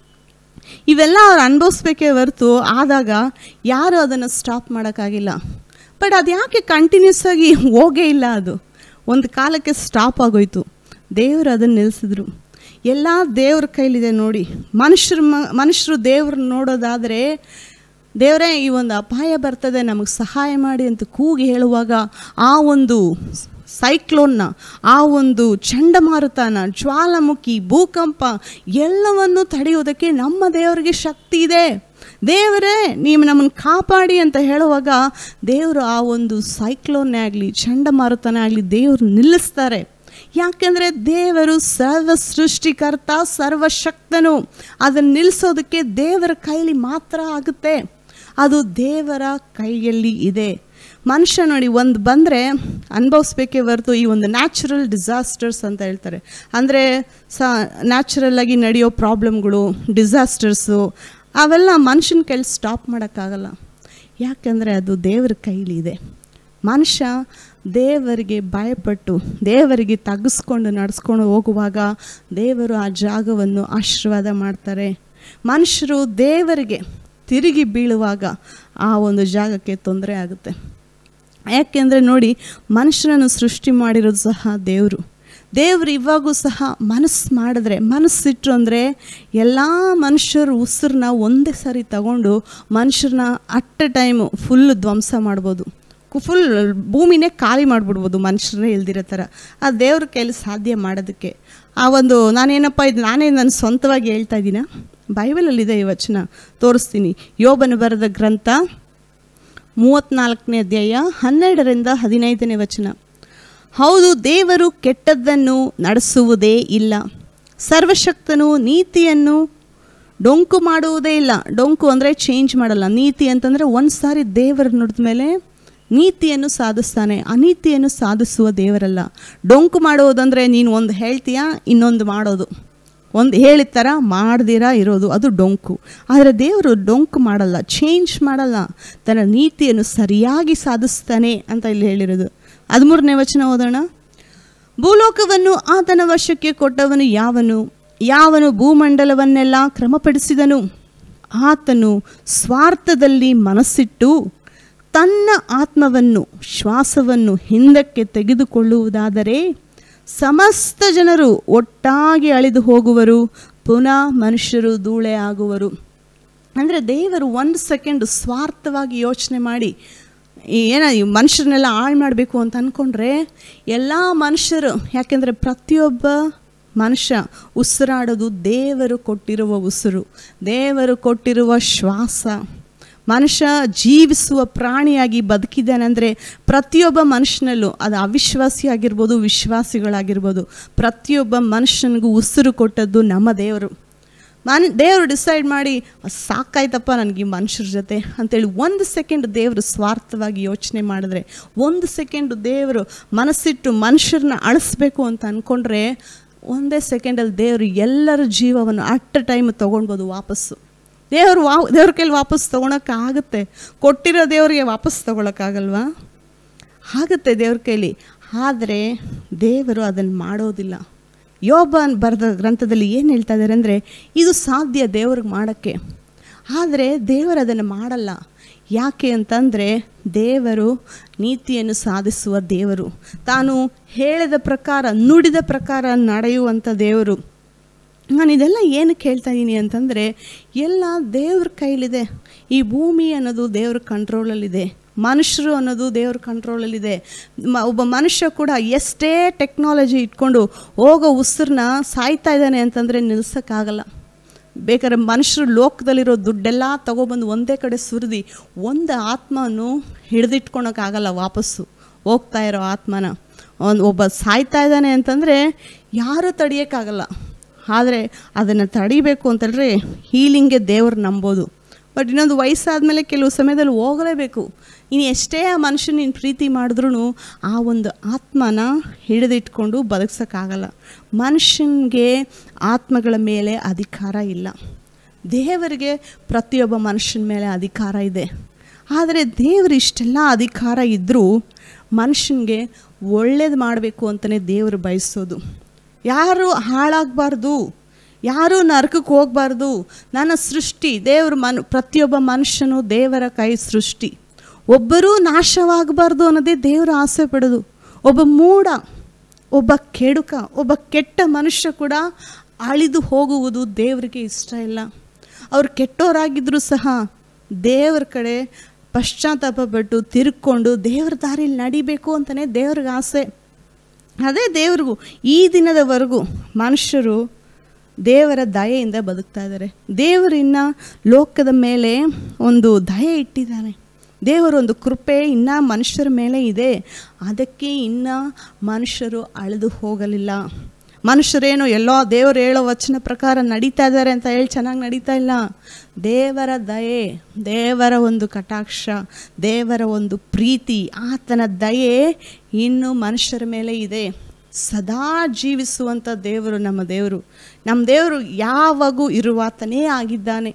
ಇವೆಲ್ಲ ಅವ್ರು ಅನುಭವಿಸ್ಬೇಕೇ ಹೊರತು ಆದಾಗ ಯಾರು ಅದನ್ನು ಸ್ಟಾಪ್ ಮಾಡೋಕ್ಕಾಗಿಲ್ಲ ಬಟ್ ಅದು ಯಾಕೆ ಕಂಟಿನ್ಯೂಸ್ ಆಗಿ ಹೋಗೇ ಇಲ್ಲ ಅದು ಒಂದು ಕಾಲಕ್ಕೆ ಸ್ಟಾಪ್ ಆಗೋಯ್ತು ದೇವರು ಅದನ್ನು ನಿಲ್ಲಿಸಿದ್ರು ಎಲ್ಲ ದೇವ್ರ ಕೈಲಿದೆ ನೋಡಿ ಮನುಷ್ಯರು ಮ ಮನುಷ್ಯರು ದೇವ್ರನ್ನ ನೋಡೋದಾದರೆ ದೇವರೇ ಈ ಒಂದು ಅಪಾಯ ಬರ್ತದೆ ನಮಗೆ ಸಹಾಯ ಮಾಡಿ ಅಂತ ಕೂಗಿ ಹೇಳುವಾಗ ಆ ಒಂದು ಸೈಕ್ಲೋನ್ನ ಆ ಒಂದು ಚಂಡಮಾರುತನ ಜ್ವಾಲಾಮುಖಿ ಭೂಕಂಪ ಎಲ್ಲವನ್ನು ತಡೆಯೋದಕ್ಕೆ ನಮ್ಮ ದೇವರಿಗೆ ಶಕ್ತಿ ಇದೆ ದೇವರೇ ನೀವು ನಮ್ಮನ್ನು ಕಾಪಾಡಿ ಅಂತ ಹೇಳುವಾಗ ದೇವರು ಆ ಒಂದು ಸೈಕ್ಲೋನ್ನೇ ಆಗಲಿ ಚಂಡಮಾರುತನೇ ಆಗಲಿ ದೇವರು ನಿಲ್ಲಿಸ್ತಾರೆ ಯಾಕೆಂದರೆ ದೇವರು ಸರ್ವ ಸೃಷ್ಟಿಕರ್ತ ಸರ್ವಶಕ್ತನು ಅದನ್ನು ನಿಲ್ಲಿಸೋದಕ್ಕೆ ದೇವರ ಕೈಲಿ ಮಾತ್ರ ಆಗುತ್ತೆ ಅದು ದೇವರ ಕೈಯಲ್ಲಿ ಇದೆ ಮನುಷ್ಯ ನೋಡಿ ಒಂದು ಬಂದರೆ ಅನುಭವಿಸ್ಬೇಕೇ ಹೊರತು ಈ ಒಂದು ನ್ಯಾಚುರಲ್ ಡಿಸಾಸ್ಟರ್ಸ್ ಅಂತ ಹೇಳ್ತಾರೆ ಅಂದರೆ ಸ ನ್ಯಾಚುರಲ್ಲಾಗಿ ನಡೆಯೋ ಪ್ರಾಬ್ಲಮ್ಗಳು ಡಿಸಾಸ್ಟರ್ಸು ಅವೆಲ್ಲ ಮನುಷ್ಯನ ಕೈಲಿ ಸ್ಟಾಪ್ ಮಾಡೋಕ್ಕಾಗಲ್ಲ ಯಾಕೆಂದರೆ ಅದು ದೇವರ ಕೈಲಿ ಇದೆ ಮನುಷ್ಯ ದೇವರಿಗೆ ಭಯಪಟ್ಟು ದೇವರಿಗೆ ತಗ್ಗಿಸ್ಕೊಂಡು ನಡೆಸ್ಕೊಂಡು ಹೋಗುವಾಗ ದೇವರು ಆ ಜಾಗವನ್ನು ಆಶೀರ್ವಾದ ಮಾಡ್ತಾರೆ ಮನುಷ್ಯರು ದೇವರಿಗೆ ತಿರುಗಿ ಬೀಳುವಾಗ ಆ ಒಂದು ಜಾಗಕ್ಕೆ ತೊಂದರೆ ಆಗುತ್ತೆ ಯಾಕೆಂದರೆ ನೋಡಿ ಮನುಷ್ಯನನ್ನು ಸೃಷ್ಟಿ ಮಾಡಿರೋದು ಸಹ ದೇವರು ದೇವರು ಇವಾಗೂ ಸಹ ಮನಸ್ಸು ಮಾಡಿದ್ರೆ ಮನಸ್ಸಿಟ್ರು ಅಂದರೆ ಎಲ್ಲ ಮನುಷ್ಯರು ಉಸಿರನ್ನ ಒಂದೇ ಸಾರಿ ತಗೊಂಡು ಮನುಷ್ಯರನ್ನ ಅಟ್ ಎ ಟೈಮು ಫುಲ್ ಧ್ವಂಸ ಮಾಡ್ಬೋದು ಫುಲ್ ಭೂಮಿನೇ ಖಾಲಿ ಮಾಡಿಬಿಡ್ಬೋದು ಮನುಷ್ಯರೇ ಇಲ್ದಿರೋ ಥರ ಆ ದೇವ್ರ ಕೈಲಿ ಸಾಧ್ಯ ಮಾಡೋದಕ್ಕೆ ಆ ಒಂದು ನಾನೇನಪ್ಪ ಇದು ನಾನೇ ನನ್ನ ಸ್ವಂತವಾಗಿ ಹೇಳ್ತಾ ಇದ್ದೀನ ಬೈಬಲಲ್ಲಿದೆ ಈ ವಚನ ತೋರಿಸ್ತೀನಿ ಯೋಬನ ಬರೆದ ಗ್ರಂಥ ಮೂವತ್ತ್ನಾಲ್ಕನೇ ಅಧ್ಯಾಯ ಹನ್ನೆರಡರಿಂದ ಹದಿನೈದನೇ ವಚನ ಹೌದು ದೇವರು ಕೆಟ್ಟದ್ದನ್ನು ನಡೆಸುವುದೇ ಇಲ್ಲ ಸರ್ವಶಕ್ತನು ನೀತಿಯನ್ನು ಡೊಂಕು ಮಾಡುವುದೇ ಇಲ್ಲ ಡೊಂಕು ಅಂದರೆ ಚೇಂಜ್ ಮಾಡಲ್ಲ ನೀತಿ ಅಂತಂದರೆ ಒಂದು ಸಾರಿ ದೇವರು ನುಡಿದ ಮೇಲೆ ನೀತಿಯನ್ನು ಸಾಧಿಸ್ತಾನೆ ಅನೀತಿಯನ್ನು ಸಾಧಿಸುವ ದೇವರಲ್ಲ ಡೊಂಕು ಮಾಡುವುದಂದರೆ ನೀನು ಒಂದು ಹೇಳ್ತೀಯಾ ಇನ್ನೊಂದು ಮಾಡೋದು ಒಂದು ಹೇಳಿದ ಥರ ಮಾಡ್ದಿರಾ ಇರೋದು ಅದು ಡೊಂಕು ಆದರೆ ದೇವರು ಡೊಂಕು ಮಾಡಲ್ಲ ಚೇಂಜ್ ಮಾಡಲ್ಲ ತನ್ನ ನೀತಿಯನ್ನು ಸರಿಯಾಗಿ ಸಾಧಿಸ್ತಾನೆ ಅಂತ ಇಲ್ಲಿ ಹೇಳಿರೋದು ಹದಿಮೂರನೇ ವಚನ ಓದೋಣ ಭೂಲೋಕವನ್ನು ಆತನ ವಶಕ್ಕೆ ಕೊಟ್ಟವನು ಯಾವನು ಯಾವನು ಭೂಮಂಡಲವನ್ನೆಲ್ಲ ಕ್ರಮಪಡಿಸಿದನು ಆತನು ಸ್ವಾರ್ಥದಲ್ಲಿ ಮನಸ್ಸಿಟ್ಟು ತನ್ನ ಆತ್ಮವನ್ನು ಶ್ವಾಸವನ್ನು ಹಿಂದಕ್ಕೆ ತೆಗೆದುಕೊಳ್ಳುವುದಾದರೆ ಸಮಸ್ತ ಜನರು ಒಟ್ಟಾಗಿ ಅಳಿದು ಹೋಗುವರು ಪುನಃ ಮನುಷ್ಯರು ಧೂಳೆ ಆಗುವರು ಅಂದರೆ ದೇವರು ಒಂದು ಸೆಕೆಂಡ್ ಸ್ವಾರ್ಥವಾಗಿ ಯೋಚನೆ ಮಾಡಿ ಈ ಏನ ಈ ಮನುಷ್ಯರನ್ನೆಲ್ಲ ಹಾಳು ಮಾಡಬೇಕು ಅಂತ ಅಂದ್ಕೊಂಡ್ರೆ ಎಲ್ಲ ಮನುಷ್ಯರು ಯಾಕೆಂದರೆ ಪ್ರತಿಯೊಬ್ಬ ಮನುಷ್ಯ ಉಸಿರಾಡೋದು ದೇವರು ಕೊಟ್ಟಿರುವ ಉಸಿರು ದೇವರು ಕೊಟ್ಟಿರುವ ಶ್ವಾಸ ಮನುಷ್ಯ ಜೀವಿಸುವ ಪ್ರಾಣಿಯಾಗಿ ಬದುಕಿದ್ದಾನೆಂದರೆ ಪ್ರತಿಯೊಬ್ಬ ಮನುಷ್ಯನಲ್ಲೂ ಅದು ಅವಿಶ್ವಾಸಿ ಆಗಿರ್ಬೋದು ವಿಶ್ವಾಸಿಗಳಾಗಿರ್ಬೋದು ಪ್ರತಿಯೊಬ್ಬ ಮನುಷ್ಯನಿಗೂ ಉಸಿರು ಕೊಟ್ಟದ್ದು ನಮ್ಮ ದೇವರು ಮನ್ ದೇವರು ಡಿಸೈಡ್ ಮಾಡಿ ಸಾಕಾಯ್ತಪ್ಪ ನನಗೆ ಈ ಮನುಷ್ಯರ ಜೊತೆ ಅಂತೇಳಿ ಒಂದು ಸೆಕೆಂಡ್ ದೇವರು ಸ್ವಾರ್ಥವಾಗಿ ಯೋಚನೆ ಮಾಡಿದ್ರೆ ಒಂದು ಸೆಕೆಂಡು ದೇವರು ಮನಸ್ಸಿಟ್ಟು ಮನುಷ್ಯರನ್ನ ಅಳಿಸ್ಬೇಕು ಅಂತ ಅಂದ್ಕೊಂಡ್ರೆ ಒಂದೇ ಸೆಕೆಂಡಲ್ಲಿ ದೇವರು ಎಲ್ಲರ ಜೀವವನ್ನು ಅಟ್ ಅ ಟೈಮ್ ತೊಗೊಳ್ಬೋದು ವಾಪಸ್ಸು ದೇವರು ವಾ ದೇವ್ರ ಕೈಲಿ ವಾಪಸ್ ತೊಗೊಳಕ್ಕಾಗುತ್ತೆ ಕೊಟ್ಟಿರೋ ದೇವರಿಗೆ ವಾಪಸ್ ತೊಗೊಳಕ್ಕಾಗಲ್ವಾ ಆಗುತ್ತೆ ದೇವ್ರ ಕೈಲಿ ಆದರೆ ದೇವರು ಅದನ್ನು ಮಾಡೋದಿಲ್ಲ ಯೋಬನ್ ಬರೆದ ಗ್ರಂಥದಲ್ಲಿ ಏನು ಹೇಳ್ತಾ ಇದ್ದಾರೆ ಅಂದರೆ ಇದು ಸಾಧ್ಯ ದೇವ್ರಿಗೆ ಮಾಡೋಕ್ಕೆ ಆದರೆ ದೇವರು ಅದನ್ನು ಮಾಡಲ್ಲ ಯಾಕೆ ಅಂತಂದರೆ ದೇವರು ನೀತಿಯನ್ನು ಸಾಧಿಸುವ ದೇವರು ತಾನು ಹೇಳಿದ ಪ್ರಕಾರ ನುಡಿದ ಪ್ರಕಾರ ನಡೆಯುವಂಥ ದೇವರು ನಾನು ಇದೆಲ್ಲ ಏನಕ್ಕೆ ಹೇಳ್ತಾ ಇದ್ದೀನಿ ಅಂತಂದರೆ ಎಲ್ಲ ದೇವ್ರ ಕೈಲಿದೆ ಈ ಭೂಮಿ ಅನ್ನೋದು ದೇವ್ರ ಕಂಟ್ರೋಲಲ್ಲಿದೆ ಮನುಷ್ಯರು ಅನ್ನೋದು ದೇವ್ರ ಕಂಟ್ರೋಲಲ್ಲಿದೆ ಮ ಒಬ್ಬ ಮನುಷ್ಯ ಕೂಡ ಎಷ್ಟೇ ಟೆಕ್ನಾಲಜಿ ಇಟ್ಕೊಂಡು ಹೋಗೋ ಉಸಿರನ್ನ ಸಾಯ್ತಾ ಇದ್ದಾನೆ ಅಂತಂದರೆ ನಿಲ್ಸೋಕ್ಕಾಗಲ್ಲ ಬೇಕಾದ್ರೆ ಮನುಷ್ಯರು ಲೋಕದಲ್ಲಿರೋ ದುಡ್ಡೆಲ್ಲ ತಗೊಬಂದು ಒಂದೇ ಕಡೆ ಸುರಿದು ಒಂದು ಆತ್ಮನು ಹಿಡಿದಿಟ್ಕೊಳಕ್ಕಾಗಲ್ಲ ವಾಪಸ್ಸು ಹೋಗ್ತಾ ಇರೋ ಆತ್ಮನ ಒಂದು ಒಬ್ಬ ಸಾಯ್ತಾ ಇದ್ದಾನೆ ಅಂತಂದರೆ ಯಾರೂ ತಡಿಯೋಕ್ಕಾಗಲ್ಲ ಆದರೆ ಅದನ್ನು ತಡಿಬೇಕು ಅಂತಂದರೆ ಹೀಲಿಂಗ್ಗೆ ದೇವ್ರು ನಂಬೋದು ಬಟ್ ಇನ್ನೊಂದು ವಯಸ್ಸಾದಮೇಲೆ ಕೆಲವು ಸಮಯದಲ್ಲಿ ಹೋಗಲೇಬೇಕು ಇನ್ನು ಎಷ್ಟೇ ಆ ಮನುಷ್ಯ ನೀನು ಪ್ರೀತಿ ಮಾಡಿದ್ರೂ ಆ ಒಂದು ಆತ್ಮನ ಹಿಡಿದಿಟ್ಕೊಂಡು ಬದುಕ್ಸೋಕ್ಕಾಗಲ್ಲ ಮನುಷ್ಯನಿಗೆ ಆತ್ಮಗಳ ಮೇಲೆ ಅಧಿಕಾರ ಇಲ್ಲ ದೇವರಿಗೆ ಪ್ರತಿಯೊಬ್ಬ ಮನುಷ್ಯನ ಮೇಲೆ ಅಧಿಕಾರ ಇದೆ ಆದರೆ ದೇವರು ಇಷ್ಟೆಲ್ಲ ಅಧಿಕಾರ ಇದ್ದರೂ ಮನುಷ್ಯನಿಗೆ ಒಳ್ಳೇದು ಮಾಡಬೇಕು ಅಂತಲೇ ದೇವರು ಬಯಸೋದು ಯಾರು ಹಾಳಾಗಬಾರ್ದು ಯಾರೂ ನರಕಕ್ಕೆ ಹೋಗಬಾರ್ದು ನನ್ನ ಸೃಷ್ಟಿ ದೇವ್ರ ಮನ್ ಪ್ರತಿಯೊಬ್ಬ ಮನುಷ್ಯನು ದೇವರ ಕೈ ಸೃಷ್ಟಿ ಒಬ್ಬರೂ ನಾಶವಾಗಬಾರ್ದು ಅನ್ನೋದೇ ದೇವರು ಆಸೆ ಪಡೋದು ಒಬ್ಬ ಮೂಢ ಒಬ್ಬ ಕೆಡುಕ ಒಬ್ಬ ಕೆಟ್ಟ ಮನುಷ್ಯ ಕೂಡ ಅಳಿದು ಹೋಗುವುದು ದೇವರಿಗೆ ಇಷ್ಟ ಇಲ್ಲ ಅವ್ರು ಕೆಟ್ಟವರಾಗಿದ್ದರೂ ಸಹ ದೇವರ ಕಡೆ ಪಶ್ಚಾತ್ತಾಪ ಪಟ್ಟು ತಿರ್ಕೊಂಡು ದೇವ್ರ ದಾರಿಲಿ ನಡಿಬೇಕು ಅಂತಲೇ ದೇವ್ರಿಗೆ ಆಸೆ ಅದೇ ದೇವ್ರಿಗೂ ಈ ದಿನದವರೆಗೂ ಮನುಷ್ಯರು ದೇವರ ದಯೆಯಿಂದ ಬದುಕ್ತಾ ಇದ್ದಾರೆ ದೇವರಿನ್ನ ಲೋಕದ ಮೇಲೆ ಒಂದು ದಯೆ ಇಟ್ಟಿದ್ದಾನೆ ದೇವರೊಂದು ಕೃಪೆ ಇನ್ನು ಮನುಷ್ಯರ ಮೇಲೆ ಇದೆ ಅದಕ್ಕೆ ಇನ್ನು ಮನುಷ್ಯರು ಅಳೆದು ಹೋಗಲಿಲ್ಲ ಮನುಷ್ಯರೇನು ಎಲ್ಲೋ ದೇವರು ಹೇಳೋ ವಚನ ಪ್ರಕಾರ ನಡೀತಾ ಇದ್ದಾರೆ ಅಂತ ಹೇಳಿ ಚೆನ್ನಾಗಿ ನಡೀತಾ ಇಲ್ಲ ದೇವರ ದಯೆ ದೇವರ ಒಂದು ಕಟಾಕ್ಷ ದೇವರ ಒಂದು ಪ್ರೀತಿ ಆತನ ದಯೆ ಇನ್ನು ಮನುಷ್ಯರ ಮೇಲೆ ಇದೆ ಸದಾ ಜೀವಿಸುವಂಥ ದೇವರು ನಮ್ಮ ದೇವರು ನಮ್ಮ ದೇವರು ಯಾವಾಗೂ ಇರುವಾತನೇ ಆಗಿದ್ದಾನೆ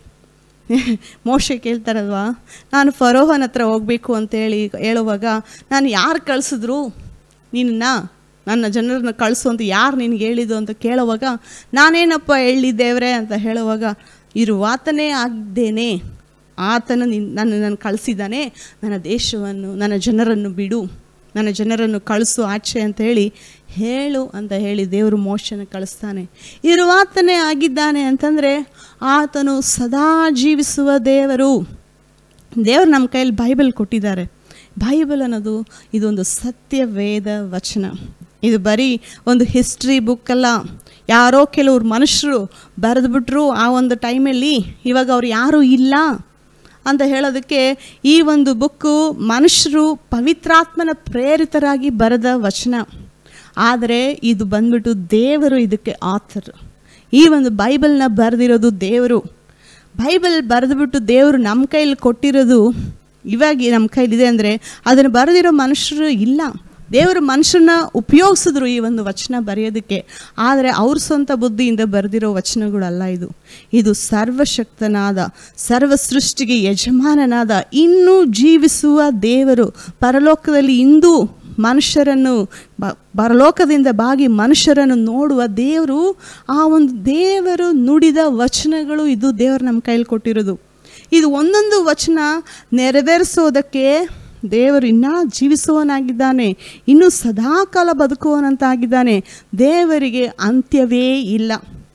ಮೋಶೆ ಕೇಳ್ತಾರಲ್ವಾ ನಾನು ಫರೋಹನ ಹತ್ರ ಹೋಗಬೇಕು ಅಂತೇಳಿ ಹೇಳುವಾಗ ನಾನು ಯಾರು ಕಳಿಸಿದ್ರು ನಿನ್ನ ನನ್ನ ಜನರನ್ನ ಕಳಿಸು ಅಂತ ಯಾರು ನಿನಗೆ ಹೇಳಿದ್ದು ಅಂತ ಕೇಳುವಾಗ ನಾನೇನಪ್ಪ ಹೇಳಿದ್ದೇವ್ರೆ ಅಂತ ಹೇಳುವಾಗ ಇರುವಾತನೇ ಆಗಿದ್ದೇನೆ ಆತನು ನಿನ್ ನನ್ನ ನನ್ನ ಕಳಿಸಿದ್ದಾನೆ ನನ್ನ ದೇಶವನ್ನು ನನ್ನ ಜನರನ್ನು ಬಿಡು ನನ್ನ ಜನರನ್ನು ಕಳಿಸು ಆಚೆ ಅಂತ ಹೇಳಿ ಹೇಳು ಅಂತ ಹೇಳಿ ದೇವರು ಮೋಶನ ಕಳಿಸ್ತಾನೆ ಇರುವಾತನೇ ಆಗಿದ್ದಾನೆ ಅಂತಂದರೆ ಆತನು ಸದಾ ಜೀವಿಸುವ ದೇವರು ದೇವರು ನಮ್ಮ ಕೈಯಲ್ಲಿ ಬೈಬಲ್ ಕೊಟ್ಟಿದ್ದಾರೆ ಬೈಬಲ್ ಅನ್ನೋದು ಇದೊಂದು ಸತ್ಯ ವೇದ ವಚನ ಇದು ಬರೀ ಒಂದು ಹಿಸ್ಟ್ರಿ ಬುಕ್ ಅಲ್ಲ ಯಾರೋ ಕೆಲವ್ರು ಮನುಷ್ಯರು ಬರೆದ್ಬಿಟ್ರು ಆ ಒಂದು ಟೈಮಲ್ಲಿ ಇವಾಗ ಅವ್ರು ಯಾರೂ ಇಲ್ಲ ಅಂತ ಹೇಳೋದಕ್ಕೆ ಈ ಒಂದು ಬುಕ್ಕು ಮನುಷ್ಯರು ಪವಿತ್ರಾತ್ಮನ ಪ್ರೇರಿತರಾಗಿ ಬರೆದ ವಚನ ಆದರೆ ಇದು ಬಂದ್ಬಿಟ್ಟು ದೇವರು ಇದಕ್ಕೆ ಆಥರ್ ಈ ಒಂದು ಬೈಬಲ್ನ ಬರೆದಿರೋದು ದೇವರು ಬೈಬಲ್ ಬರೆದ್ಬಿಟ್ಟು ದೇವರು ನಮ್ಮ ಕೈಲಿ ಕೊಟ್ಟಿರೋದು ಇವಾಗ ನಮ್ಮ ಕೈಲಿದೆ ಅಂದರೆ ಅದನ್ನು ಬರೆದಿರೋ ಮನುಷ್ಯರು ಇಲ್ಲ ದೇವರು ಮನುಷ್ಯನ ಉಪಯೋಗಿಸಿದ್ರು ಈ ಒಂದು ವಚನ ಬರೆಯೋದಕ್ಕೆ ಆದರೆ ಅವ್ರ ಸ್ವಂತ ಬುದ್ಧಿಯಿಂದ ಬರೆದಿರೋ ವಚನಗಳಲ್ಲ ಇದು ಇದು ಸರ್ವಶಕ್ತನಾದ ಸರ್ವ ಸೃಷ್ಟಿಗೆ ಯಜಮಾನನಾದ ಇನ್ನೂ ಜೀವಿಸುವ ದೇವರು ಪರಲೋಕದಲ್ಲಿ ಇಂದು ಮನುಷ್ಯರನ್ನು ಬ ಪರಲೋಕದಿಂದ ಬಾಗಿ ಮನುಷ್ಯರನ್ನು ನೋಡುವ ದೇವರು ಆ ಒಂದು ದೇವರು ನುಡಿದ ವಚನಗಳು ಇದು ದೇವರು ನಮ್ಮ ಕೈಲಿ ಕೊಟ್ಟಿರೋದು ಇದು ಒಂದೊಂದು ವಚನ ನೆರವೇರಿಸೋದಕ್ಕೆ ದೇವರು ಇನ್ನೂ ಜೀವಿಸುವವನಾಗಿದ್ದಾನೆ ಇನ್ನೂ ಸದಾಕಾಲ ಬದುಕುವವನಂತಾಗಿದ್ದಾನೆ ದೇವರಿಗೆ ಅಂತ್ಯವೇ ಇಲ್ಲ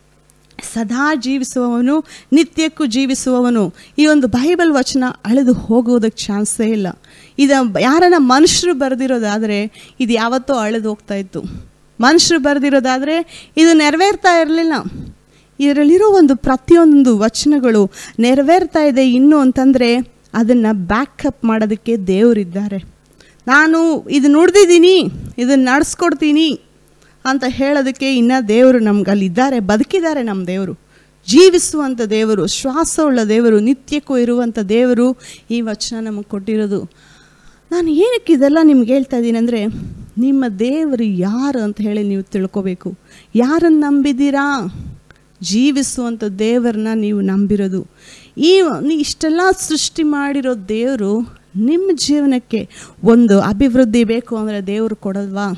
ಸದಾ ಜೀವಿಸುವವನು ನಿತ್ಯಕ್ಕೂ ಜೀವಿಸುವವನು ಈ ಒಂದು ಬೈಬಲ್ ವಚನ ಅಳೆದು ಹೋಗೋದಕ್ಕೆ ಚಾನ್ಸೇ ಇಲ್ಲ ಇದು ಯಾರನ್ನ ಮನುಷ್ಯರು ಬರೆದಿರೋದಾದರೆ ಇದು ಯಾವತ್ತೋ ಅಳೆದು ಹೋಗ್ತಾ ಇತ್ತು ಮನುಷ್ಯರು ಬರೆದಿರೋದಾದರೆ ಇದು ನೆರವೇರ್ತಾ ಇರಲಿಲ್ಲ ಇದರಲ್ಲಿರೋ ಒಂದು ಪ್ರತಿಯೊಂದು ವಚನಗಳು ನೆರವೇರ್ತಾ ಇದೆ ಇನ್ನು ಅಂತಂದರೆ ಅದನ್ನು ಬ್ಯಾಕಪ್ ಮಾಡೋದಕ್ಕೆ ದೇವರಿದ್ದಾರೆ ನಾನು ಇದು ನುಡ್ದಿದ್ದೀನಿ ಇದನ್ನು ನಡೆಸ್ಕೊಡ್ತೀನಿ ಅಂತ ಹೇಳೋದಕ್ಕೆ ಇನ್ನು ದೇವರು ನಮ್ಗೆ ಅಲ್ಲಿದ್ದಾರೆ ಬದುಕಿದ್ದಾರೆ ನಮ್ಮ ದೇವರು ಜೀವಿಸುವಂಥ ದೇವರು ಶ್ವಾಸವುಳ್ಳ ದೇವರು ನಿತ್ಯಕ್ಕೂ ಇರುವಂಥ ದೇವರು ಈ ವಚನ ನಮಗೆ ಕೊಟ್ಟಿರೋದು ನಾನು ಏನಕ್ಕೆ ಇದೆಲ್ಲ ನಿಮ್ಗೆ ಹೇಳ್ತಾ ಇದ್ದೀನಿ ಅಂದರೆ ನಿಮ್ಮ ದೇವರು ಯಾರು ಅಂತ ಹೇಳಿ ನೀವು ತಿಳ್ಕೊಬೇಕು ಯಾರನ್ನು ನಂಬಿದ್ದೀರಾ ಜೀವಿಸುವಂಥ ದೇವರನ್ನ ನೀವು ನಂಬಿರೋದು ಈ ನೀ- ಇಷ್ಟೆಲ್ಲ ಸೃಷ್ಟಿ ಮಾಡಿರೋ ದೇವರು ನಿಮ್ಮ ಜೀವನಕ್ಕೆ ಒಂದು ಅಭಿವೃದ್ಧಿ ಬೇಕು ಅಂದರೆ ದೇವರು ಕೊಡಲ್ವಾ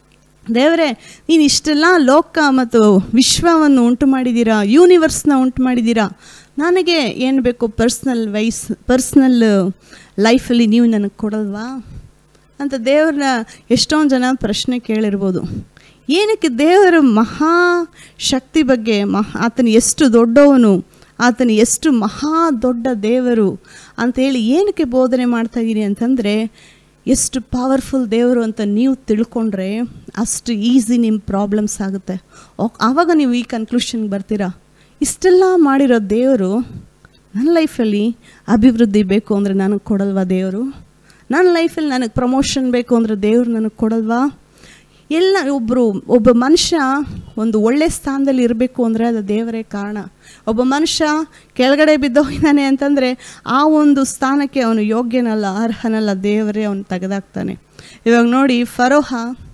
ದೇವರೇ ನೀನು ಇಷ್ಟೆಲ್ಲ ಲೋಕ ಮತ್ತು ವಿಶ್ವವನ್ನು ಉಂಟು ಮಾಡಿದ್ದೀರಾ ಯೂನಿವರ್ಸ್ನ ಉಂಟು ಮಾಡಿದ್ದೀರಾ ನನಗೆ ಏನು ಬೇಕು ಪರ್ಸ್ನಲ್ ವೈಸ್ ಪರ್ಸ್ನಲ್ ಲೈಫಲ್ಲಿ ನೀವು ನನಗೆ ಕೊಡಲ್ವಾ ಅಂತ ದೇವ್ರನ್ನ ಎಷ್ಟೊಂದು ಜನ ಪ್ರಶ್ನೆ ಕೇಳಿರ್ಬೋದು ಏನಕ್ಕೆ ದೇವರ ಮಹಾ ಶಕ್ತಿ ಬಗ್ಗೆ ಮಹಾ ಆತನು ಎಷ್ಟು ದೊಡ್ಡವನು ಆತನು ಎಷ್ಟು ಮಹಾ ದೊಡ್ಡ ದೇವರು ಅಂತೇಳಿ ಏನಕ್ಕೆ ಬೋಧನೆ ಮಾಡ್ತಾ ಇದ್ದೀನಿ ಅಂತಂದರೆ ಎಷ್ಟು ಪವರ್ಫುಲ್ ದೇವರು ಅಂತ ನೀವು ತಿಳ್ಕೊಂಡ್ರೆ ಅಷ್ಟು ಈಸಿ ನಿಮ್ಮ ಪ್ರಾಬ್ಲಮ್ಸ್ ಆಗುತ್ತೆ ಓಕ್- ಆವಾಗ ನೀವು ಈ ಕನ್ಕ್ಲೂಷನ್ಗೆ ಬರ್ತೀರಾ ಇಷ್ಟೆಲ್ಲ ಮಾಡಿರೋ ದೇವರು ನನ್ನ ಲೈಫಲ್ಲಿ ಅಭಿವೃದ್ಧಿ ಬೇಕು ಅಂದರೆ ನನಗೆ ಕೊಡಲ್ವಾ ದೇವರು ನನ್ನ ಲೈಫಲ್ಲಿ ನನಗೆ ಪ್ರಮೋಷನ್ ಬೇಕು ಅಂದರೆ ದೇವ್ರು ನನಗೆ ಕೊಡಲ್ವಾ ಎಲ್ಲ ಒಬ್ಬರು ಒಬ್ಬ ಮನುಷ್ಯ ಒಂದು ಒಳ್ಳೆ ಸ್ಥಾನದಲ್ಲಿ ಇರಬೇಕು ಅಂದರೆ ಅದು ದೇವರೇ ಕಾರಣ ಒಬ್ಬ ಮನುಷ್ಯ ಕೆಳಗಡೆ ಬಿದ್ದೋಗಿದ್ದಾನೆ ಅಂತಂದರೆ ಆ ಒಂದು ಸ್ಥಾನಕ್ಕೆ ಅವನು ಯೋಗ್ಯನಲ್ಲ ಅರ್ಹನಲ್ಲ ದೇವರೇ ಅವನು ತೆಗೆದಾಕ್ತಾನೆ ಇವಾಗ ನೋಡಿ ಫರೋಹ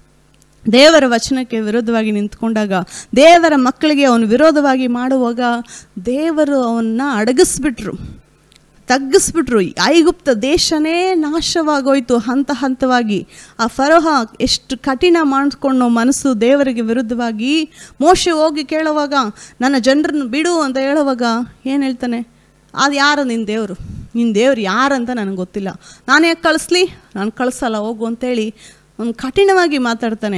ದೇವರ ವಚನಕ್ಕೆ ವಿರೋಧವಾಗಿ ನಿಂತ್ಕೊಂಡಾಗ ದೇವರ ಮಕ್ಕಳಿಗೆ ಅವನು ವಿರೋಧವಾಗಿ ಮಾಡುವಾಗ ದೇವರು ಅವನ್ನ ಅಡಗಿಸ್ಬಿಟ್ರು ತಗ್ಗಿಸ್ಬಿಟ್ರು ಐಗುಪ್ತ ದೇಶನೇ ನಾಶವಾಗೋಯ್ತು ಹಂತ ಹಂತವಾಗಿ ಆ ಫರೋಹ ಎಷ್ಟು ಕಠಿಣ ಮಾಡಿಕೊಂಡು ಮನಸ್ಸು ದೇವರಿಗೆ ವಿರುದ್ಧವಾಗಿ ಮೋಶೆ ಹೋಗಿ ಕೇಳುವಾಗ ನನ್ನ ಜನರನ್ನು ಬಿಡು ಅಂತ ಹೇಳುವಾಗ ಏನು ಹೇಳ್ತಾನೆ ಅದು ಯಾರು ನಿನ್ನ ದೇವರು ನಿನ್ನ ದೇವ್ರು ಯಾರಂತ ನನಗೆ ಗೊತ್ತಿಲ್ಲ ನಾನು ಯಾಕೆ ಕಳಿಸ್ಲಿ ನಾನು ಕಳಿಸಲ್ಲ ಹೋಗು ಅಂತೇಳಿ ಒಂದು ಕಠಿಣವಾಗಿ ಮಾತಾಡ್ತಾನೆ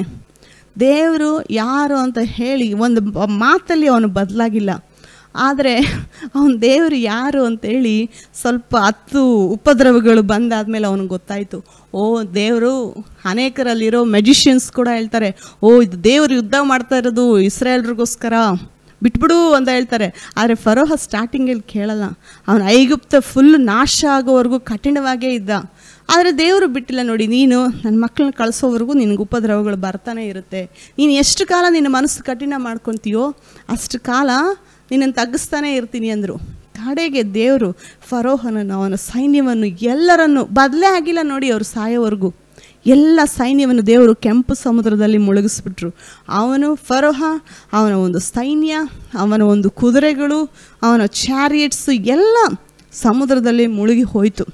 ದೇವರು ಯಾರು ಅಂತ ಹೇಳಿ ಒಂದು ಬ- ಮಾತಲ್ಲಿ ಅವನು ಬದಲಾಗಿಲ್ಲ ಆದರೆ ಅವನ ದೇವರು ಯಾರು ಅಂತೇಳಿ ಸ್ವಲ್ಪ ಹತ್ತು ಉಪದ್ರವಗಳು ಬಂದಾದ್ಮೇಲೆ ಅವನಿಗೆ ಗೊತ್ತಾಯಿತು ಓ ದೇವರು ಅನೇಕರಲ್ಲಿರೋ ಮೆಜಿಷಿಯನ್ಸ್ ಕೂಡ ಹೇಳ್ತಾರೆ ಓ ಇದು ದೇವರು ಯುದ್ಧ ಮಾಡ್ತಾ ಇರೋದು ಇಸ್ರೇಲ್ರಿಗೋಸ್ಕರ ಬಿಟ್ಬಿಡು ಅಂತ ಹೇಳ್ತಾರೆ ಆದರೆ ಫರೋಹ ಸ್ಟಾರ್ಟಿಂಗಲ್ಲಿ ಕೇಳಲ್ಲ ಅವನ ಐಗುಪ್ತ ಫುಲ್ ನಾಶ ಆಗೋವರೆಗೂ ಕಠಿಣವಾಗೇ ಇದ್ದ ಆದರೆ ದೇವರು ಬಿಟ್ಟಿಲ್ಲ ನೋಡಿ ನೀನು ನನ್ನ ಮಕ್ಕಳನ್ನ ಕಳಿಸೋವರೆಗೂ ನಿನಗೆ ಉಪದ್ರವಗಳು ಬರ್ತಾನೆ ಇರುತ್ತೆ ನೀನು ಎಷ್ಟು ಕಾಲ ನಿನ್ನ ಮನಸ್ಸು ಕಠಿಣ ಮಾಡ್ಕೊತೀಯೋ ಅಷ್ಟು ಕಾಲ ನಿನ್ನನ್ನು ತಗ್ಗಿಸ್ತಾನೆ ಇರ್ತೀನಿ ಅಂದರು ಕಡೆಗೆ ದೇವರು ಫರೋಹನನ್ನು ಅವನ ಸೈನ್ಯವನ್ನು ಎಲ್ಲರನ್ನು ಬದಲೇ ಆಗಿಲ್ಲ ನೋಡಿ ಅವರು ಸಾಯೋವರೆಗೂ ಎಲ್ಲ ಸೈನ್ಯವನ್ನು ದೇವರು ಕೆಂಪು ಸಮುದ್ರದಲ್ಲಿ ಮುಳುಗಿಸ್ಬಿಟ್ರು ಅವನು ಫರೋಹ ಅವನ ಒಂದು ಸೈನ್ಯ ಅವನ ಒಂದು ಕುದುರೆಗಳು ಅವನ ಚಾರಿಯಟ್ಸು ಎಲ್ಲ ಸಮುದ್ರದಲ್ಲಿ ಮುಳುಗಿ ಹೋಯಿತು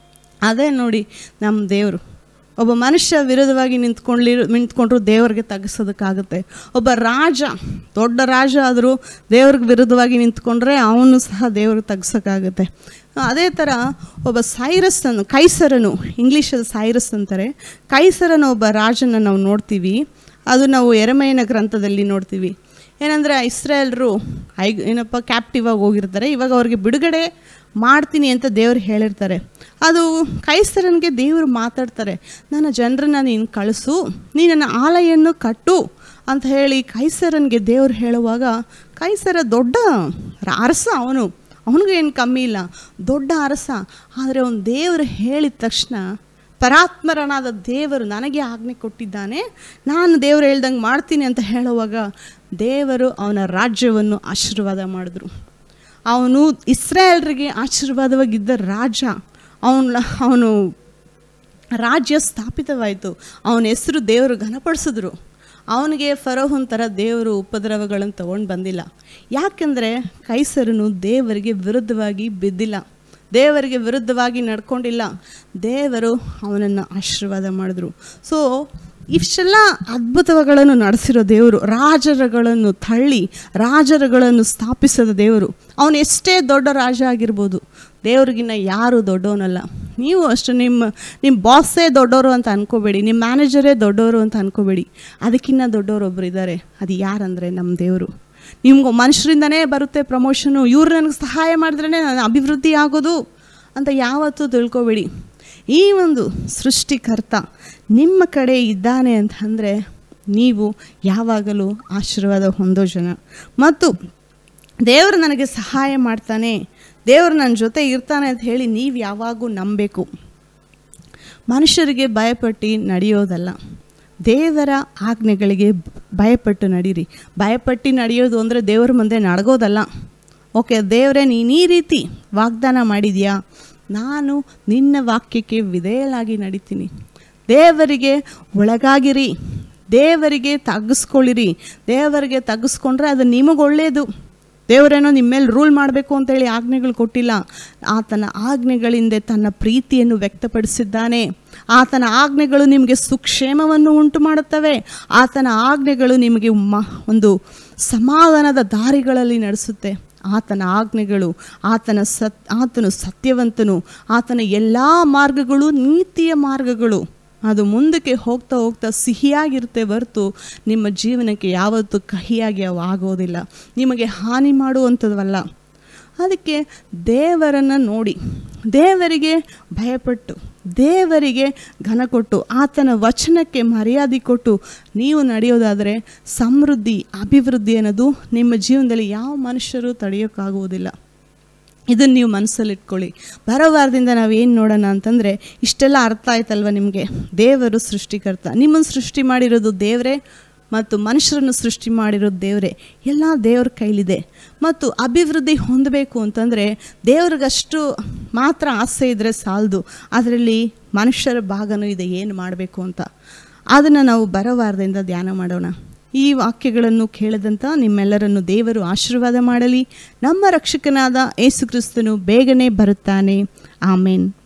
ಅದೇ ನೋಡಿ ನಮ್ಮ ದೇವರು ಒಬ್ಬ ಮನುಷ್ಯ ವಿರೋಧವಾಗಿ ನಿಂತ್ಕೊಳ್ಳಿ ನಿಂತ್ಕೊಂಡ್ರು ದೇವರಿಗೆ ತಗ್ಗಿಸೋದಕ್ಕಾಗುತ್ತೆ ಒಬ್ಬ ರಾಜ ದೊಡ್ಡ ರಾಜ ಆದರೂ ದೇವ್ರಿಗೆ ವಿರುದ್ಧವಾಗಿ ನಿಂತ್ಕೊಂಡ್ರೆ ಅವನು ಸಹ ದೇವ್ರಿಗೆ ತಗ್ಸೋಕ್ಕಾಗುತ್ತೆ ಅದೇ ಥರ ಒಬ್ಬ ಸೈರಸ್ಸನ್ನು ಕೈಸರನು ಇಂಗ್ಲೀಷಲ್ಲಿ ಸೈರಸ್ ಅಂತಾರೆ ಕೈಸರನ ಒಬ್ಬ ರಾಜನ ನಾವು ನೋಡ್ತೀವಿ ಅದು ನಾವು ಎರೆಮೈನ ಗ್ರಂಥದಲ್ಲಿ ನೋಡ್ತೀವಿ ಏನಂದರೆ ಇಸ್ರೇಲ್ರು ಐ ಏನಪ್ಪ ಕ್ಯಾಪ್ಟಿವ್ ಆಗಿ ಹೋಗಿರ್ತಾರೆ ಇವಾಗ ಅವ್ರಿಗೆ ಬಿಡುಗಡೆ ಮಾಡ್ತೀನಿ ಅಂತ ದೇವ್ರು ಹೇಳಿರ್ತಾರೆ ಅದು ಕೈಸರನಿಗೆ ದೇವರು ಮಾತಾಡ್ತಾರೆ ನನ್ನ ಜನರನ್ನ ನೀನು ಕಳಿಸು ನೀ ನನ್ನ ಆಲಯನ್ನು ಕಟ್ಟು ಅಂತ ಹೇಳಿ ಕೈಸರನಿಗೆ ದೇವ್ರು ಹೇಳುವಾಗ ಕೈಸರ ದೊಡ್ಡ ರ- ಅರಸ ಅವನು ಅವನಿಗೂ ಏನು ಕಮ್ಮಿ ಇಲ್ಲ ದೊಡ್ಡ ಅರಸ ಆದರೆ ಅವನು ದೇವರು ಹೇಳಿದ ತಕ್ಷಣ ಪರಾತ್ಮರನಾದ ದೇವರು ನನಗೆ ಆಜ್ಞೆ ಕೊಟ್ಟಿದ್ದಾನೆ ನಾನು ದೇವರು ಹೇಳ್ದಂಗೆ ಮಾಡ್ತೀನಿ ಅಂತ ಹೇಳುವಾಗ ದೇವರು ಅವನ ರಾಜ್ಯವನ್ನು ಆಶೀರ್ವಾದ ಮಾಡಿದ್ರು ಅವನು ಇಸ್ರಾಯೇಲ್ರಿಗೆ ಆಶೀರ್ವಾದವಾಗಿದ್ದ ರಾಜ ಅವನ ಅವನು ರಾಜ್ಯ ಸ್ಥಾಪಿತವಾಯಿತು ಅವನ ಹೆಸರು ದೇವರು ಘನಪಡಿಸಿದ್ರು ಅವನಿಗೆ ಫರೋಹನ್ ಥರ ದೇವರು ಉಪದ್ರವಗಳನ್ನು ತಗೊಂಡು ಬಂದಿಲ್ಲ ಯಾಕೆಂದರೆ ಕೈಸರನು ದೇವರಿಗೆ ವಿರುದ್ಧವಾಗಿ ಬಿದ್ದಿಲ್ಲ ದೇವರಿಗೆ ವಿರುದ್ಧವಾಗಿ ನಡ್ಕೊಂಡಿಲ್ಲ ದೇವರು ಅವನನ್ನು ಆಶೀರ್ವಾದ ಮಾಡಿದ್ರು ಸೊ ಇಷ್ಟೆಲ್ಲ ಅದ್ಭುತಗಳನ್ನು ನಡೆಸಿರೋ ದೇವರು ರಾಜರುಗಳನ್ನು ತಳ್ಳಿ ರಾಜರುಗಳನ್ನು ಸ್ಥಾಪಿಸಿದ ದೇವರು ಅವನು ಎಷ್ಟೇ ದೊಡ್ಡ ರಾಜ ಆಗಿರ್ಬೋದು ದೇವ್ರಿಗಿನ್ನ ಯಾರು ದೊಡ್ಡವನಲ್ಲ ನೀವು ಅಷ್ಟು ನಿಮ್ಮ ನಿಮ್ಮ ಬಾಸೇ ದೊಡ್ಡವರು ಅಂತ ಅನ್ಕೋಬೇಡಿ ನಿಮ್ಮ ಮ್ಯಾನೇಜರೇ ದೊಡ್ಡವರು ಅಂತ ಅನ್ಕೋಬೇಡಿ ಅದಕ್ಕಿಂತ ದೊಡ್ಡವರು ಒಬ್ಬರು ಇದ್ದಾರೆ ಅದು ಯಾರಂದರೆ ನಮ್ಮ ದೇವರು ನಿಮ್ಗೆ ಮನುಷ್ಯರಿಂದನೇ ಬರುತ್ತೆ ಪ್ರಮೋಷನು ಇವ್ರು ನನಗೆ ಸಹಾಯ ಮಾಡಿದ್ರೇ ನಾನು ಅಭಿವೃದ್ಧಿ ಆಗೋದು ಅಂತ ಯಾವತ್ತೂ ತಿಳ್ಕೊಬೇಡಿ ಈ ಒಂದು ಸೃಷ್ಟಿಕರ್ತ ನಿಮ್ಮ ಕಡೆ ಇದ್ದಾನೆ ಅಂತ ಅಂದರೆ ನೀವು ಯಾವಾಗಲೂ ಆಶೀರ್ವಾದ ಹೊಂದೋ ಜನ ಮತ್ತು ದೇವರು ನನಗೆ ಸಹಾಯ ಮಾಡ್ತಾನೆ ದೇವರು ನನ್ನ ಜೊತೆ ಇರ್ತಾನೆ ಅಂತ ಹೇಳಿ ನೀವು ಯಾವಾಗೂ ನಂಬಬೇಕು ಮನುಷ್ಯರಿಗೆ ಭಯಪಟ್ಟು ನಡೆಯೋದಲ್ಲ ದೇವರ ಆಜ್ಞೆಗಳಿಗೆ ಭಯಪಟ್ಟು ನಡೀರಿ ಭಯಪಟ್ಟು ನಡೆಯೋದು ಅಂದರೆ ದೇವರ ಮುಂದೆ ನಡಗೋದಲ್ಲ ಓಕೆ ದೇವರೇ ನೀನು ಈ ರೀತಿ ವಾಗ್ದಾನ ಮಾಡಿದ್ಯಾ ನಾನು ನಿನ್ನ ವಾಕ್ಯಕ್ಕೆ ವಿಧೇಯಲಾಗಿ ನಡೀತೀನಿ ದೇವರಿಗೆ ಒಳಗಾಗಿರಿ ದೇವರಿಗೆ ತಗ್ಗಿಸ್ಕೊಳ್ಳಿರಿ ದೇವರಿಗೆ ತಗ್ಗಿಸ್ಕೊಂಡ್ರೆ ಅದು ನಿಮಗೆ ಒಳ್ಳೆಯದು ದೇವರೇನೋ ನಿಮ್ಮ ಮೇಲೆ ರೂಲ್ ಮಾಡಬೇಕು ಅಂತೇಳಿ ಆಜ್ಞೆಗಳು ಕೊಟ್ಟಿಲ್ಲ ಆತನ ಆಜ್ಞೆಗಳಿಂದ ತನ್ನ ಪ್ರೀತಿಯನ್ನು ವ್ಯಕ್ತಪಡಿಸಿದ್ದಾನೆ ಆತನ ಆಜ್ಞೆಗಳು ನಿಮಗೆ ಸುಕ್ಷೇಮವನ್ನು ಉಂಟು ಮಾಡುತ್ತವೆ ಆತನ ಆಜ್ಞೆಗಳು ನಿಮಗೆ ಮ ಒಂದು ಸಮಾಧಾನದ ದಾರಿಗಳಲ್ಲಿ ನಡೆಸುತ್ತೆ ಆತನ ಆಜ್ಞೆಗಳು ಆತನ ಸತ್ ಆತನು ಸತ್ಯವಂತನು ಆತನ ಎಲ್ಲ ಮಾರ್ಗಗಳು ನೀತಿಯ ಮಾರ್ಗಗಳು ಅದು ಮುಂದಕ್ಕೆ ಹೋಗ್ತಾ ಹೋಗ್ತಾ ಸಿಹಿಯಾಗಿರುತ್ತೆ ಹೊರತು ನಿಮ್ಮ ಜೀವನಕ್ಕೆ ಯಾವತ್ತೂ ಕಹಿಯಾಗಿ ಅವು ಆಗೋದಿಲ್ಲ ನಿಮಗೆ ಹಾನಿ ಮಾಡುವಂಥದ್ದವಲ್ಲ ಅದಕ್ಕೆ ದೇವರನ್ನು ನೋಡಿ ದೇವರಿಗೆ ಭಯಪಟ್ಟು ದೇವರಿಗೆ ಘನ ಕೊಟ್ಟು ಆತನ ವಚನಕ್ಕೆ ಮರ್ಯಾದೆ ಕೊಟ್ಟು ನೀವು ನಡೆಯೋದಾದರೆ ಸಮೃದ್ಧಿ ಅಭಿವೃದ್ಧಿ ಅನ್ನೋದು ನಿಮ್ಮ ಜೀವನದಲ್ಲಿ ಯಾವ ಮನುಷ್ಯರು ತಡೆಯೋಕ್ಕಾಗುವುದಿಲ್ಲ ಇದನ್ನು ನೀವು ಮನಸ್ಸಲ್ಲಿಟ್ಕೊಳ್ಳಿ ಬರೋ ವಾರದಿಂದ ನಾವು ಏನು ನೋಡೋಣ ಅಂತಂದರೆ ಇಷ್ಟೆಲ್ಲ ಅರ್ಥ ಆಯ್ತಲ್ವ ನಿಮಗೆ ದೇವರು ಸೃಷ್ಟಿಕರ್ತ ನಿಮ್ಮನ್ನು ಸೃಷ್ಟಿ ಮಾಡಿರೋದು ದೇವರೇ ಮತ್ತು ಮನುಷ್ಯರನ್ನು ಸೃಷ್ಟಿ ಮಾಡಿರೋದು ದೇವರೇ ಎಲ್ಲ ದೇವ್ರ ಕೈಲಿದೆ ಮತ್ತು ಅಭಿವೃದ್ಧಿ ಹೊಂದಬೇಕು ಅಂತಂದರೆ ದೇವ್ರಿಗಷ್ಟು ಮಾತ್ರ ಆಸೆ ಇದ್ದರೆ ಸಾಲದು ಅದರಲ್ಲಿ ಮನುಷ್ಯರ ಭಾಗನೂ ಇದೆ ಏನು ಮಾಡಬೇಕು ಅಂತ ಅದನ್ನು ನಾವು ಬರೋ ವಾರದಿಂದ ಧ್ಯಾನ ಮಾಡೋಣ ಈ ವಾಕ್ಯಗಳನ್ನು ಕೇಳಿದಂಥ ನಿಮ್ಮೆಲ್ಲರನ್ನು ದೇವರು ಆಶೀರ್ವಾದ ಮಾಡಲಿ ನಮ್ಮ ರಕ್ಷಕನಾದ ಯೇಸು ಕ್ರಿಸ್ತನು ಬೇಗನೆ ಬರುತ್ತಾನೆ ಆಮೇನ್